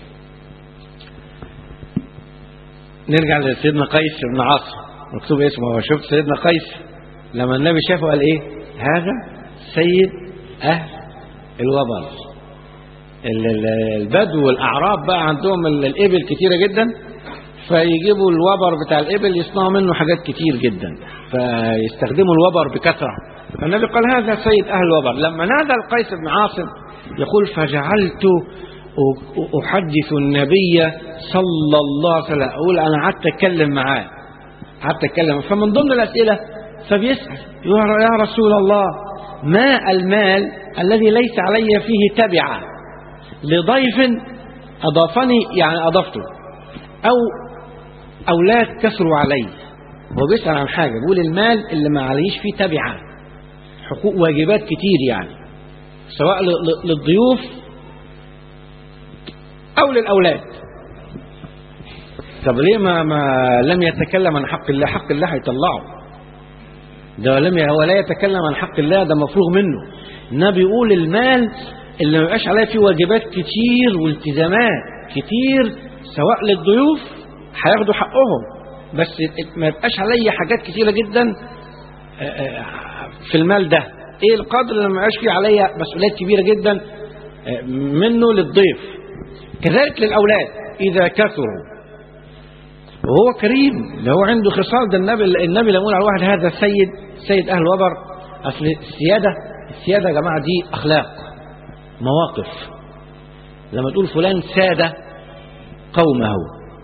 نرجع لسيدنا قيس بن عاصم مكتوب اسمه هو شفت سيدنا قيس لما النبي شافه قال ايه هذا سيد أهل الوبر ال- ال- البدو والأعراب بقى عندهم ال- الإبل كتيرة جدا فيجيبوا الوبر بتاع الإبل يصنعوا منه حاجات كتير جدا فيستخدموا الوبر بكثرة فالنبي قال هذا سيد أهل الوبر لما نادى القيس بن عاصم يقول فجعلت أ- أحدث النبي صلى الله عليه وسلم أقول أنا قعدت أتكلم معاه قعدت أتكلم فمن ضمن الأسئلة فبيسأل يا يا رسول الله ما المال الذي ليس علي فيه تبعة لضيف أضافني يعني أضفته أو أولاد كسروا علي هو بيسأل عن حاجة بيقول المال اللي ما عليش فيه تبعة حقوق واجبات كتير يعني سواء ل- ل- للضيوف أو للأولاد طب ليه ما, ما لم يتكلم عن حق الله حق الله هيطلعه ده لم ي- هو لا يتكلم عن حق الله ده مفروغ منه النبي بيقول المال اللي ما يبقاش عليه فيه واجبات كتير والتزامات كتير سواء للضيوف هياخدوا حقهم بس ما يبقاش عليا حاجات كتيرة جدا آه، آه، في المال ده ايه القدر اللي ما يبقاش فيه عليا مسؤوليات كبيرة جدا آه، منه للضيف كذلك للأولاد إذا كثروا وهو كريم ده هو عنده خصال ده النبي النبي لما يقول على واحد هذا سيد سيد اهل الوبر اصل السياده السياده يا جماعه دي اخلاق مواقف لما تقول فلان ساد قومه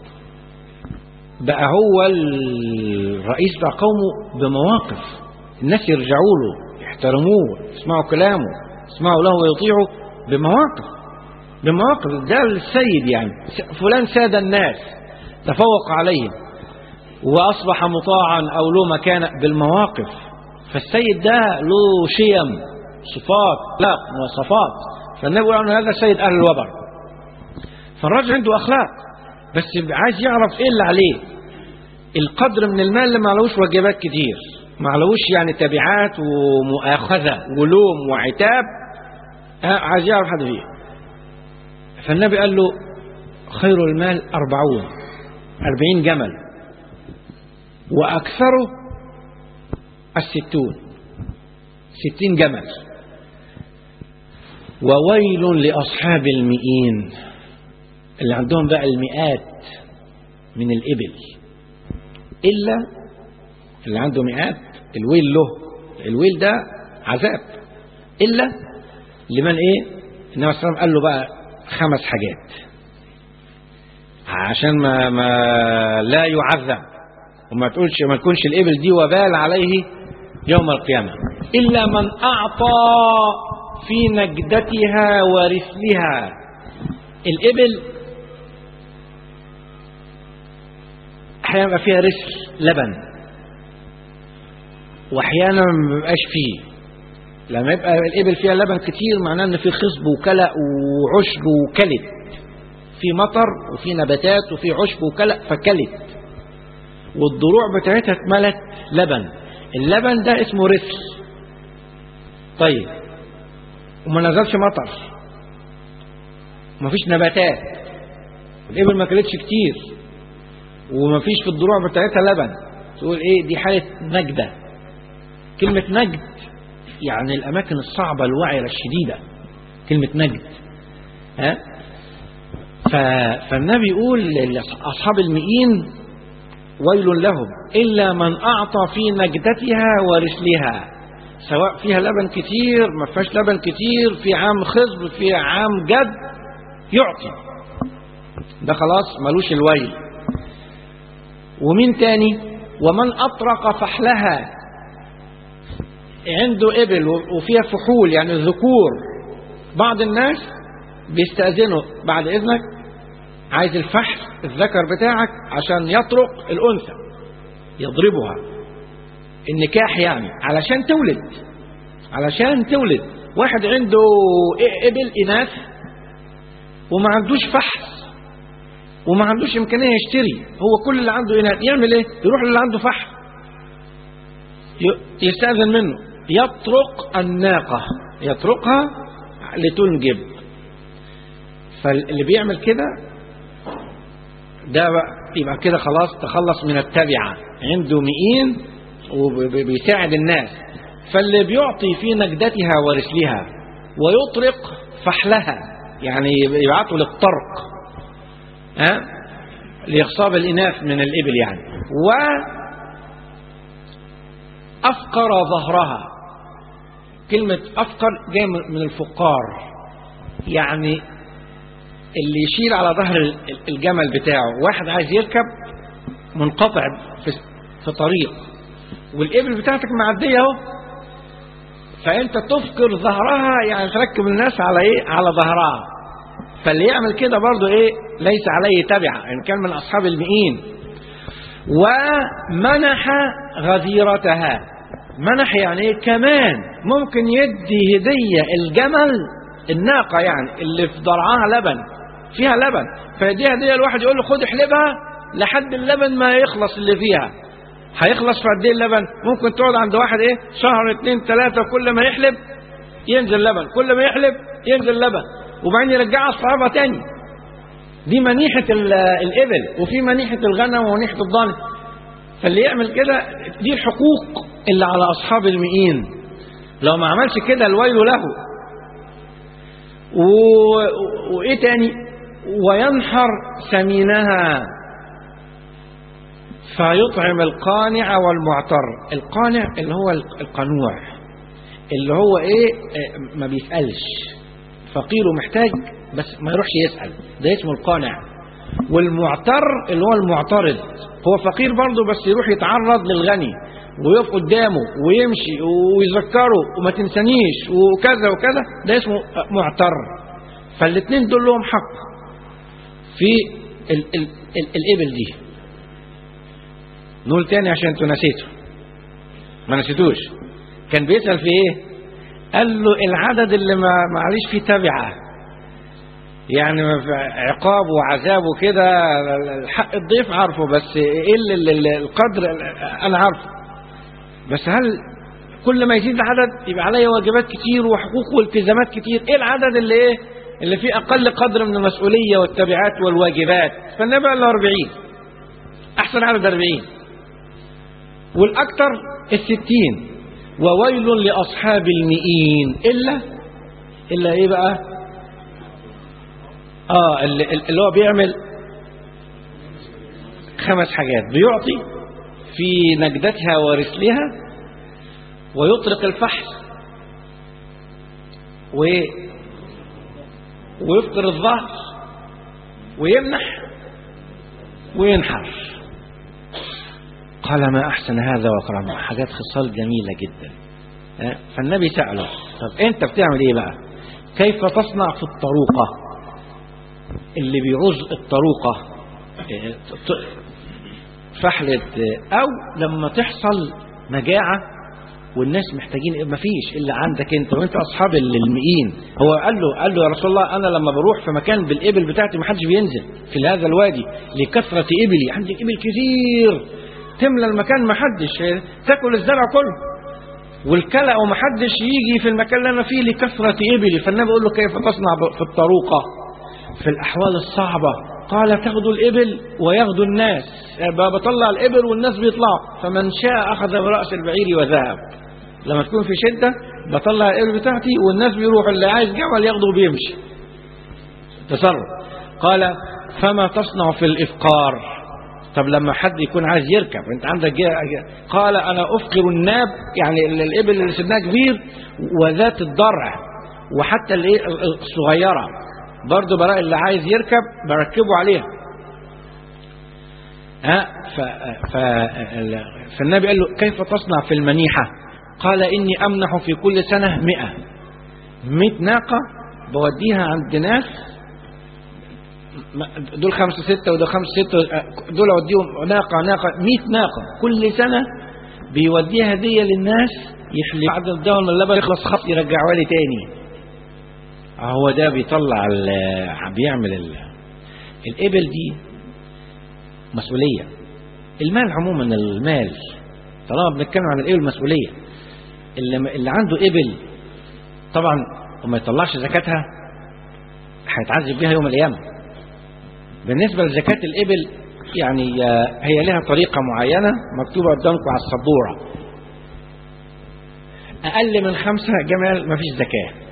بقى هو الرئيس بتاع قومه بمواقف الناس يرجعوا له يحترموه يسمعوا كلامه يسمعوا له ويطيعوا بمواقف بمواقف ده السيد يعني فلان ساد الناس تفوق عليهم وأصبح مطاعا أو له مكانة بالمواقف فالسيد ده له شيم صفات لا مواصفات فالنبي يقول عنه هذا سيد أهل الوبر فالراجل عنده أخلاق بس عايز يعرف إيه اللي عليه القدر من المال اللي ما علوش واجبات كتير ما علوش يعني تبعات ومؤاخذة ولوم وعتاب ها، عايز يعرف حد فيه فالنبي قال له خير المال أربعون أربعين جمل وأكثره الستون ستين جمل وويل لأصحاب المئين اللي عندهم بقى المئات من الإبل إلا اللي عنده مئات الويل له الويل ده عذاب إلا لمن إيه النبي صلى الله عليه وسلم قال له بقى خمس حاجات عشان ما, ما لا يعذب وما تقولش ما تكونش الإبل دي وبال عليه يوم القيامة إلا من أعطى في نجدتها ورثلها الإبل أحيانا يبقى فيها رسل لبن وأحيانا ما بيبقاش فيه لما يبقى الإبل فيها لبن كتير معناه إن في خصب وكلأ وعشب وكلد في مطر وفي نباتات وفي عشب وكلأ فكلت والضروع بتاعتها اتملت لبن اللبن ده اسمه رسل طيب وما نزلش مطر ومفيش نباتات الإبل ما كلتش كتير ومفيش في الضروع بتاعتها لبن تقول ايه دي حالة نجدة كلمة نجد يعني الأماكن الصعبة الوعرة الشديدة كلمة نجد ها ف... فالنبي يقول لأصحاب المئين ويل لهم إلا من أعطى في نجدتها ورسلها سواء فيها لبن كتير ما فيهاش لبن كتير في عام خصب في عام جد يعطي ده خلاص ملوش الويل ومين تاني ومن أطرق فحلها عنده إبل وفيها فحول يعني ذكور بعض الناس بيستأذنوا بعد إذنك عايز الفحل الذكر بتاعك عشان يطرق الأنثى يضربها النكاح يعني علشان تولد علشان تولد واحد عنده إبل إناث وما عندوش فحل وما عندوش إمكانية يشتري هو كل اللي عنده إناث يعمل إيه يروح للي عنده فحل يستأذن منه يطرق الناقة يطرقها لتنجب فاللي بيعمل كده ده يبقى كده خلاص تخلص من التبعة عنده مئين وبيساعد الناس فاللي بيعطي في نجدتها ورسلها ويطرق فحلها يعني يبعته للطرق ها لإخصاب الإناث من الإبل يعني و أفقر ظهرها كلمة أفقر جاية من الفقار يعني اللي يشيل على ظهر الجمل بتاعه واحد عايز يركب منقطع في, في طريق والإبل بتاعتك معدية اهو فأنت تفقر ظهرها يعني تركب الناس على إيه على ظهرها فاللي يعمل كده برضه إيه ليس عليه تبعة إن كان من أصحاب المئين ومنح غزيرتها منح يعني ايه كمان ممكن يدي هدية الجمل الناقة يعني اللي في ضرعها لبن فيها لبن فيديها هدية الواحد يقول له خد احلبها لحد اللبن ما يخلص اللي فيها هيخلص في قد ايه اللبن ممكن تقعد عند واحد ايه شهر اتنين تلاتة كل ما يحلب ينزل لبن كل ما يحلب ينزل لبن وبعدين يرجعها اصحابها تاني دي منيحة الإبل وفي منيحة الغنم ومنيحة الضان فاللي يعمل كده دي الحقوق اللي على أصحاب المئين لو ما عملش كده الويل له و... وإيه تاني وينحر سمينها فيطعم القانع والمعتر القانع اللي هو القنوع اللي هو ايه ما بيسألش فقير ومحتاج بس ما يروحش يسأل ده اسمه القانع والمعتر اللي هو المعترض هو فقير برضه بس يروح يتعرض للغني ويقف قدامه ويمشي ويذكره وما تنسانيش وكذا وكذا ده اسمه معتر فالاثنين دول لهم حق في ال ال ال الإبل دي نقول تاني عشان انتوا نسيتوا ما نسيتوش كان بيسأل في ايه قال له العدد اللي ما معليش فيه تبعه يعني عقاب وعذاب وكده الحق الضيف عارفه بس ايه اللي القدر انا عارفه بس هل كل ما يزيد العدد يبقى عليا واجبات كتير وحقوق والتزامات كتير ايه العدد اللي ايه اللي فيه اقل قدر من المسؤوليه والتبعات والواجبات فالنبي قال له 40 احسن عدد 40 والاكثر الستين وويل لاصحاب المئين الا الا ايه بقى اه اللي, اللي هو بيعمل خمس حاجات بيعطي في نجدتها ورسلها ويطلق الفحل و ويفطر الظهر ويمنح وينحر قال ما أحسن هذا وأكرمه حاجات خصال جميلة جدا فالنبي سأله طب أنت بتعمل إيه بقى كيف تصنع في الطروقة اللي بيعوز الطروقة فحلة أو لما تحصل مجاعة والناس محتاجين مفيش الا عندك انت وانت اصحاب المئين هو قال له قال له يا رسول الله انا لما بروح في مكان بالابل بتاعتي ما حدش بينزل في هذا الوادي لكثره ابلي عندي ابل كتير تملى المكان ما حدش تاكل الزرع كله والكلأ وما حدش يجي في المكان اللي انا فيه لكثره ابلي فالنبي يقول له كيف تصنع في الطروقه في الاحوال الصعبه قال تاخذوا الإبل وياخذوا الناس بطلع الإبل والناس بيطلعوا فمن شاء أخذ برأس البعير وذهب لما تكون في شدة بطلع الإبل بتاعتي والناس بيروحوا اللي عايز جمل ياخده وبيمشي تصرف قال فما تصنع في الإفقار طب لما حد يكون عايز يركب انت عندك جي... قال انا افقر الناب يعني الابل اللي سنها كبير وذات الضرع وحتى الايه الصغيره برضه براء اللي عايز يركب بركبه عليها ها ف... ف... فالنبي قال له كيف تصنع في المنيحة قال إني أمنح في كل سنة مئة مئة ناقة بوديها عند ناس دول خمسة ستة وده خمسة ستة دول أوديهم ناقة ناقة مئة ناقة كل سنة بيوديها هدية للناس يحلي بعد الدول اللبن يخلص خط يرجعوها لي تاني هو ده بيطلع بيعمل ال... الإبل دي مسؤولية المال عموما المال طالما بنتكلم عن الإبل مسؤولية اللي, اللي عنده إبل طبعا وما يطلعش زكاتها هيتعذب بيها يوم القيامة بالنسبة لزكاة الإبل يعني هي لها طريقة معينة مكتوبة قدامكم على السبورة أقل من خمسة جمال مفيش زكاة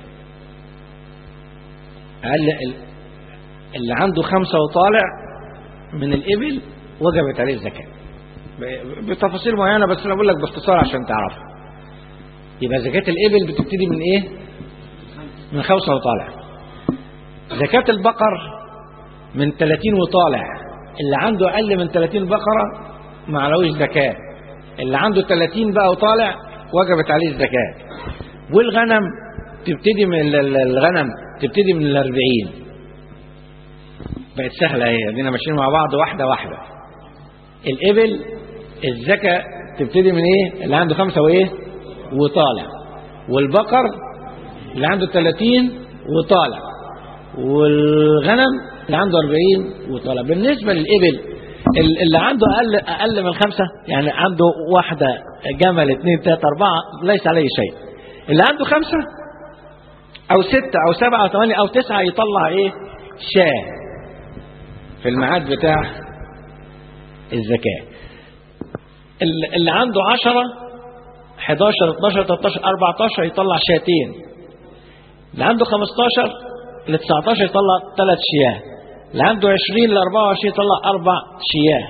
أقل اللي عنده خمسة وطالع من الإبل وجبت عليه الزكاة بتفاصيل معينة بس أنا بقول لك باختصار عشان تعرفها يبقى زكاة الإبل بتبتدي من إيه؟ من خمسة وطالع زكاة البقر من 30 وطالع اللي عنده أقل من 30 بقرة ما عليهوش زكاة اللي عنده 30 بقى وطالع وجبت عليه الزكاة والغنم تبتدي من الغنم تبتدي من الأربعين بقت سهلة هي دينا ماشيين مع بعض واحدة واحدة الإبل الزكاة تبتدي من إيه اللي عنده خمسة وإيه وطالع والبقر اللي عنده 30 وطالع والغنم اللي عنده 40 وطالع بالنسبة للإبل اللي عنده أقل, أقل من خمسة يعني عنده واحدة جمل اثنين ثلاثة أربعة ليس عليه شيء اللي عنده خمسة أو ستة أو سبعة أو ثمانية أو تسعة يطلع إيه شاه في الميعاد بتاع الزكاة اللي عنده عشرة 11 12 13 14 يطلع شاتين اللي عنده 15 ل 19 يطلع ثلاث شياه اللي عنده 20 ل 24 يطلع اربع شياه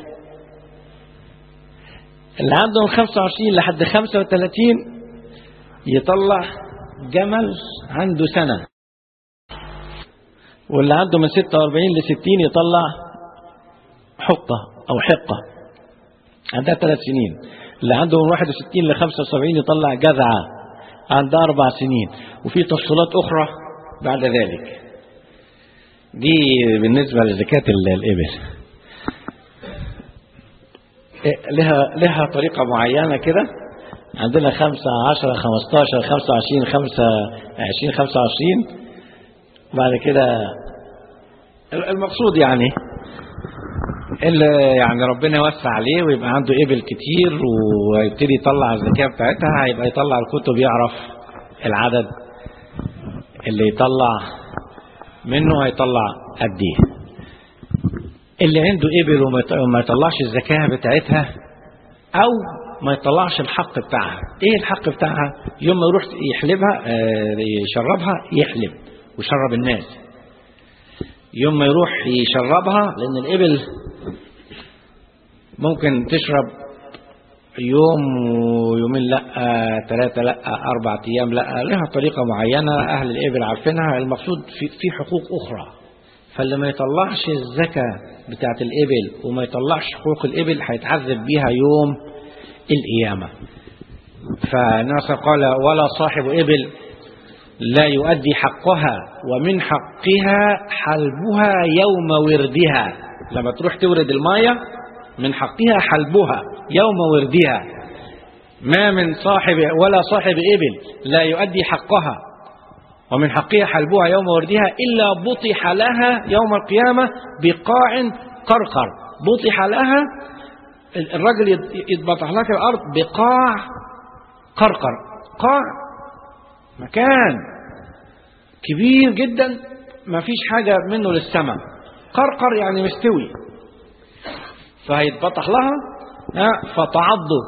اللي عنده من 25 لحد 35 يطلع جمل عنده سنة واللي عنده من 46 ل 60 يطلع حقة أو حقة عندها ثلاث سنين اللي عنده من 61 ل 75 يطلع جذعة عندها أربع سنين وفي تفصيلات أخرى بعد ذلك دي بالنسبة لزكاة الإبل لها لها طريقة معينة كده عندنا خمسة عشرة خمستاشر خمسة وعشرين خمسة عشرين خمسة وعشرين بعد كده المقصود يعني اللي يعني ربنا يوسع عليه ويبقى عنده إبل كتير ويبتدي يطلع الزكاة بتاعتها هيبقى يطلع الكتب يعرف العدد اللي يطلع منه هيطلع قد ايه اللي عنده إبل وما يطلعش الزكاة بتاعتها أو ما يطلعش الحق بتاعها ايه الحق بتاعها يوم ما يروح يحلبها يشربها يحلب ويشرب الناس يوم ما يروح يشربها لان الابل ممكن تشرب يوم ويومين لا ثلاثة لا أربعة أيام لا لها طريقة معينة أهل الإبل عارفينها المقصود في, في حقوق أخرى فاللي ما يطلعش الزكاة بتاعت الإبل وما يطلعش حقوق الإبل هيتعذب بيها يوم القيامة فالناس قال ولا صاحب إبل لا يؤدي حقها ومن حقها حلبها يوم وردها لما تروح تورد المية من حقها حلبها يوم وردها ما من صاحب ولا صاحب إبل لا يؤدي حقها ومن حقها حلبها يوم وردها إلا بطح لها يوم القيامة بقاع قرقر بطح لها الرجل يتبطح لها في الأرض بقاع قرقر قاع مكان كبير جدا ما فيش حاجة منه للسماء قرقر يعني مستوي فهيتبطح لها فتعض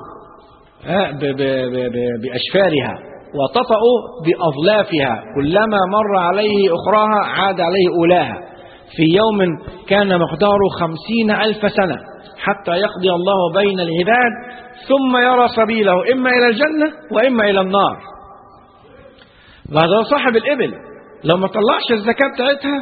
بأشفارها وتطأ بأظلافها كلما مر عليه أخراها عاد عليه أولاها في يوم كان مقداره خمسين ألف سنة حتى يقضي الله بين العباد ثم يرى سبيله إما إلى الجنة وإما إلى النار وهذا صاحب الإبل لو ما طلعش الزكاة بتاعتها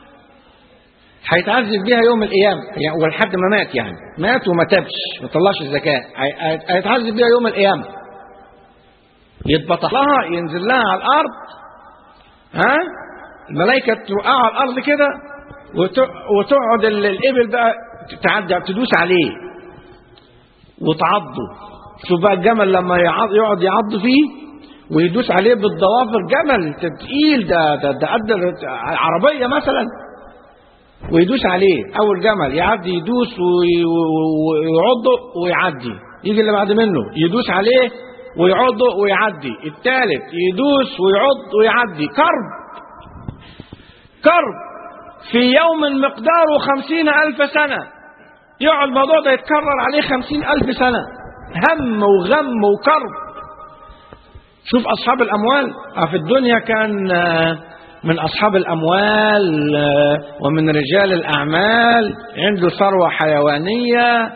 هيتعذب بيها يوم القيامة يعني ولحد ما مات يعني مات وما تابش ما طلعش الزكاة هيتعذب بيها يوم القيامة يتبطح لها ينزل لها على الأرض ها الملائكة توقعها على الأرض كده وتقعد الإبل بقى تعدي تدوس عليه وتعضه شوف بقى الجمل لما يقعد يعض فيه ويدوس عليه بالضوافر جمل تقيل ده ده ده قد عربية مثلا ويدوس عليه أول جمل يعدي يدوس ويعضه ويعدي يجي اللي بعد منه يدوس عليه ويعضه ويعدي الثالث يدوس ويعض ويعدي كرب كرب في يوم مقداره خمسين ألف سنة يقعد الموضوع ده يتكرر عليه خمسين ألف سنة هم وغم وكرب شوف أصحاب الأموال في الدنيا كان من أصحاب الأموال ومن رجال الأعمال عنده ثروة حيوانية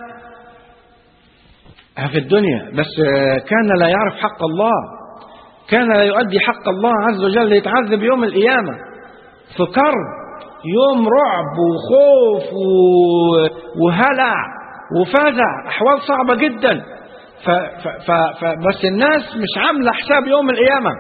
في الدنيا بس كان لا يعرف حق الله كان لا يؤدي حق الله عز وجل يتعذب يوم القيامة في كرب يوم رعب وخوف وهلع وفزع أحوال صعبة جدا ف ف ف ف بس الناس مش عاملة حساب يوم القيامة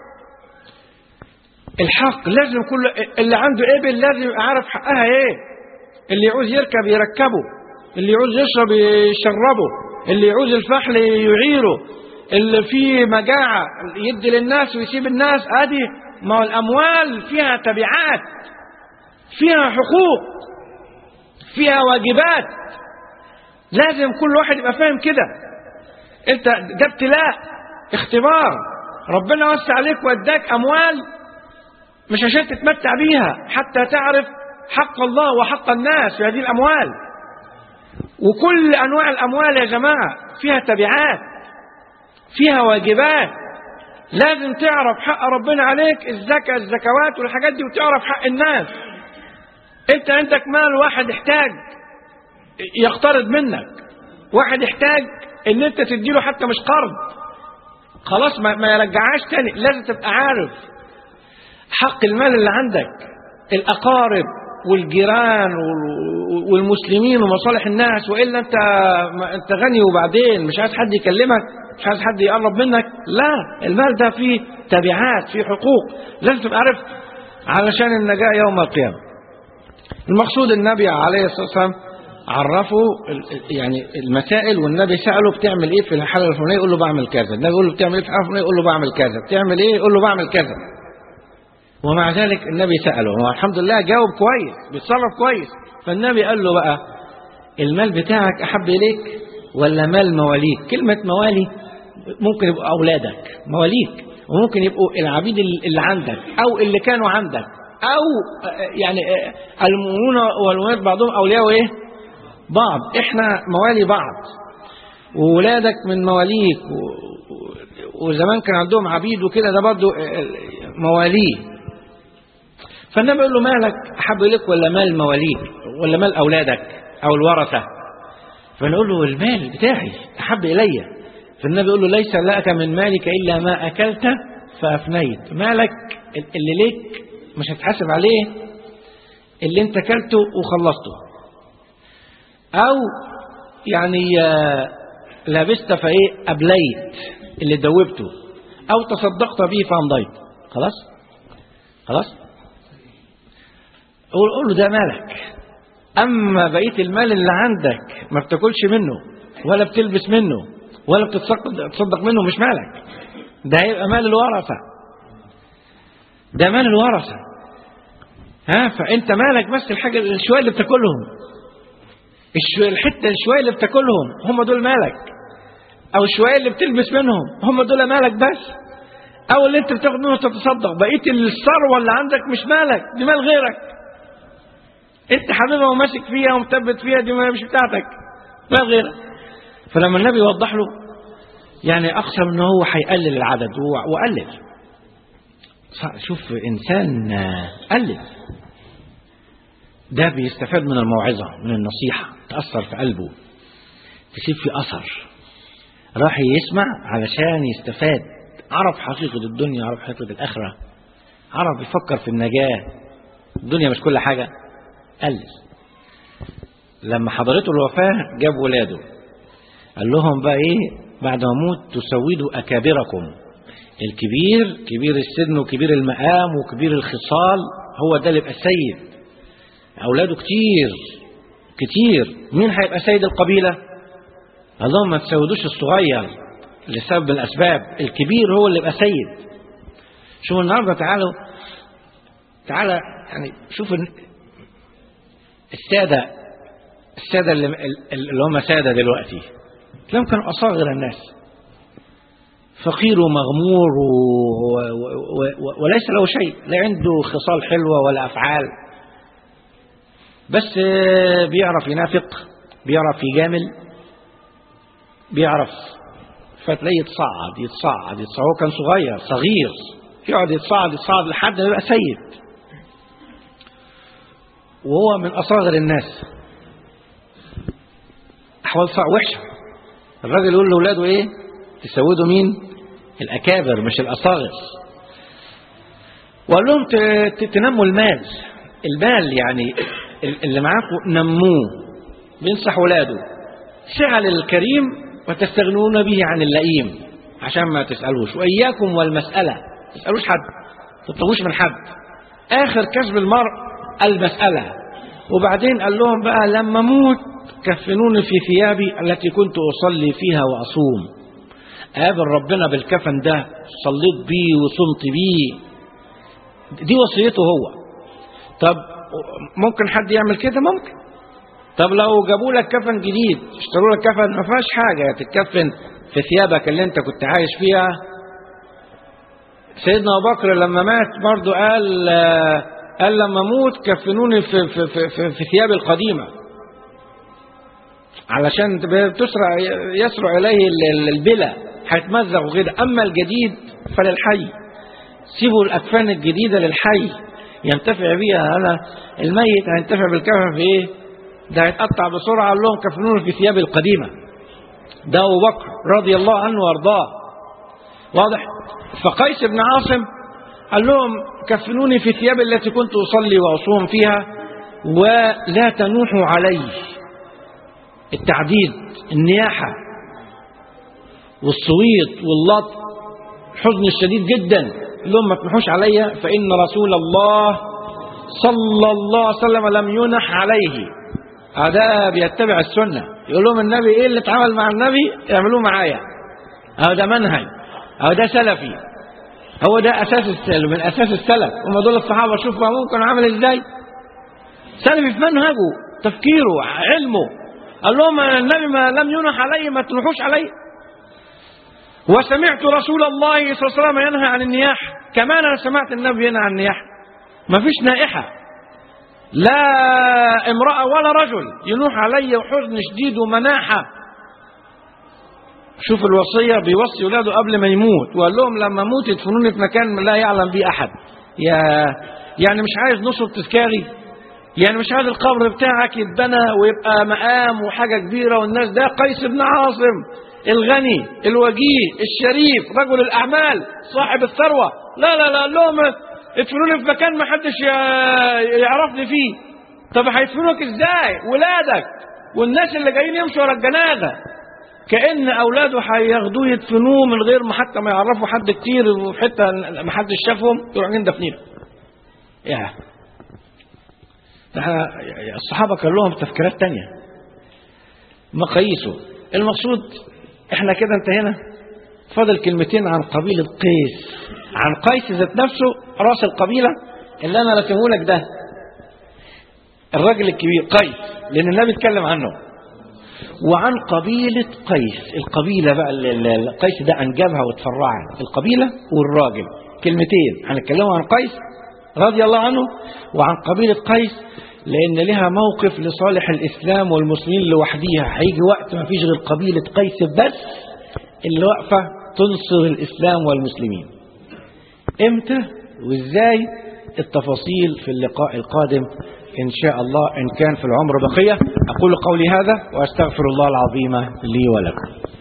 الحق لازم كل اللي عنده ابل لازم يبقى عارف حقها ايه اللي يعوز يركب يركبه اللي يعوز يشرب يشربه اللي يعوز الفحل يعيره اللي فيه مجاعة يدي للناس ويسيب الناس ادي ما هو الاموال فيها تبعات فيها حقوق فيها واجبات لازم كل واحد يبقى فاهم كده انت ده ابتلاء اختبار ربنا وسع عليك واداك اموال مش عشان تتمتع بيها حتى تعرف حق الله وحق الناس في هذه الاموال وكل انواع الاموال يا جماعه فيها تبعات فيها واجبات لازم تعرف حق ربنا عليك الزكاه الزكوات والحاجات دي وتعرف حق الناس انت عندك مال واحد يحتاج يقترض منك واحد يحتاج ان انت تديله حتى مش قرض خلاص ما, ما يرجعهاش تاني لازم تبقى عارف حق المال اللي عندك الأقارب والجيران والمسلمين ومصالح الناس وإلا أنت أنت غني وبعدين مش عايز حد يكلمك مش عايز حد يقرب منك لا المال ده فيه تبعات فيه حقوق لازم تبقى عارف علشان النجاة يوم القيامة المقصود النبي عليه الصلاة والسلام عرفوا يعني المسائل والنبي سأله بتعمل ايه في الحالة الفلانية يقول له بعمل كذا النبي يقول له بتعمل ايه في الحالة الفلانية يقول له بعمل كذا بتعمل ايه يقول له بعمل كذا ومع ذلك النبي سأله هو الحمد لله جاوب كويس بيتصرف كويس فالنبي قال له بقى المال بتاعك أحب إليك ولا مال مواليك كلمة موالي ممكن يبقوا أولادك مواليك وممكن يبقوا العبيد اللي عندك أو اللي كانوا عندك أو يعني المؤمنون والمؤمنات بعضهم أولياء إيه بعض إحنا موالي بعض وولادك من مواليك وزمان كان عندهم عبيد وكده ده برضه مواليه فالنبي يقول له مالك أحب إليك ولا مال مواليك ولا مال أولادك أو الورثة فنقول له المال بتاعي أحب إلي فالنبي يقول له ليس لك من مالك إلا ما أكلت فأفنيت مالك اللي ليك مش هتحاسب عليه اللي انت أكلته وخلصته أو يعني لبست فإيه أبليت اللي دوبته أو تصدقت به فأمضيت خلاص خلاص قول, قول له ده مالك أما بقية المال اللي عندك ما بتاكلش منه ولا بتلبس منه ولا بتتصدق تصدق منه مش مالك ده هيبقى مال الورثة ده مال الورثة ها فانت مالك بس الحاجة الشوية اللي بتاكلهم الشوية الحتة الشوية اللي بتاكلهم هم دول مالك او الشوية اللي بتلبس منهم هم دول مالك بس او اللي انت بتاخد منه تتصدق بقية الثروة اللي عندك مش مالك دي مال غيرك انت حبيبها وماسك فيها ومثبت فيها دي مش بتاعتك مال غيرك فلما النبي يوضح له يعني اقسم ان هو هيقلل العدد وقلل شوف انسان قلل ده بيستفاد من الموعظه من النصيحه تاثر في قلبه تسيب في اثر راح يسمع علشان يستفاد عرف حقيقه الدنيا عرف حقيقه الاخره عرف يفكر في النجاه الدنيا مش كل حاجه قلل لما حضرته الوفاه جاب ولاده قال لهم بقى ايه بعد ما اموت تسودوا اكابركم الكبير كبير السن وكبير المقام وكبير الخصال هو ده اللي يبقى السيد اولاده كتير كتير مين هيبقى سيد القبيله قال لهم ما تسودوش الصغير لسبب من الاسباب الكبير هو اللي يبقى سيد شوفوا النهارده تعالوا تعالى يعني شوف الساده الساده اللي, اللي هم ساده دلوقتي تلاقيهم كانوا أصاغر الناس فقير ومغمور و... و... و... وليس له شيء لا عنده خصال حلوة ولا أفعال بس بيعرف ينافق بيعرف يجامل بيعرف فتلاقيه يتصعد يتصعد يتصعد هو كان صغير صغير يقعد يتصعد يتصعد لحد ما يبقى سيد وهو من أصاغر الناس أحوال وحشة الراجل يقول لاولاده ايه تسودوا مين الاكابر مش الاصاغر وقال لهم تنموا المال المال يعني اللي معاكم نموه بينصح ولاده سعى للكريم وتستغنون به عن اللئيم عشان ما تسألوش وإياكم والمسألة ما تسألوش حد ما تطلبوش من حد آخر كسب المرء المسألة وبعدين قال لهم بقى لما موت كفنوني في ثيابي التي كنت أصلي فيها وأصوم قابل ربنا بالكفن ده صليت بيه وصمت بيه دي وصيته هو طب ممكن حد يعمل كده ممكن طب لو جابوا لك كفن جديد اشتروا لك كفن ما فيهاش حاجة تتكفن في ثيابك اللي انت كنت عايش فيها سيدنا أبو بكر لما مات برضه قال قال لما اموت كفنوني في, في, في, في, في ثيابي القديمه علشان تسرع يسرع إليه البلا هيتمزق وكده أما الجديد فللحي سيبوا الأكفان الجديدة للحي ينتفع بيها أنا الميت هينتفع بالكفن في إيه ده هيتقطع بسرعة قال لهم كفنون في ثياب القديمة ده أبو بكر رضي الله عنه وأرضاه واضح فقيس بن عاصم قال لهم كفنوني في ثياب التي كنت أصلي وأصوم فيها ولا تنوحوا علي التعديد النياحة والصويت واللط الحزن الشديد جدا لهم ما تنحوش عليا فإن رسول الله صلى الله عليه وسلم لم ينح عليه هذا بيتبع السنة يقول لهم النبي ايه اللي اتعمل مع النبي يعملوه معايا هذا منهج هذا سلفي هو ده اساس السلف من اساس السلف هم دول الصحابه شوف ممكن عمل ازاي سلفي في منهجه تفكيره علمه قال لهم النبي ما لم ينح علي ما تنحوش علي وسمعت رسول الله صلى الله عليه وسلم ينهى عن النياح كمان انا سمعت النبي ينهى عن النياح ما فيش نائحه لا امراه ولا رجل ينوح علي وحزن شديد ومناحه شوف الوصية بيوصي ولاده قبل ما يموت وقال لهم لما اموت يدفنوني في مكان لا يعلم به أحد يا يعني مش عايز نصب تذكاري يعني مش عايز القبر بتاعك يتبنى ويبقى مقام وحاجة كبيرة والناس ده قيس بن عاصم الغني الوجيه الشريف رجل الأعمال صاحب الثروة لا لا لا قال لهم ادفنوني في مكان ما حدش يعرفني فيه طب هيدفنوك ازاي ولادك والناس اللي جايين يمشوا ورا الجنازه كأن أولاده هياخدوه يدفنوه من غير ما حتى ما يعرفوا حد كتير وحتى ما حدش شافهم يروحوا دفنينه. يا الصحابة كان لهم تفكيرات تانية مقاييسه المقصود احنا كده انتهينا فاضل كلمتين عن قبيلة قيس عن قيس ذات نفسه راس القبيلة اللي انا رسمه لك ده الراجل الكبير قيس لان النبي اتكلم عنه وعن قبيلة قيس القبيلة بقى ال- ال- ال- قيس ده أنجبها وتفرعها القبيلة والراجل كلمتين هنتكلموا عن قيس رضي الله عنه وعن قبيلة قيس لأن لها موقف لصالح الإسلام والمسلمين لوحديها هيجي وقت ما فيش غير قبيلة قيس بس اللي واقفة تنصر الإسلام والمسلمين امتى وازاي التفاصيل في اللقاء القادم إن شاء الله إن كان في العمر بقية أقول قولي هذا وأستغفر الله العظيم لي ولكم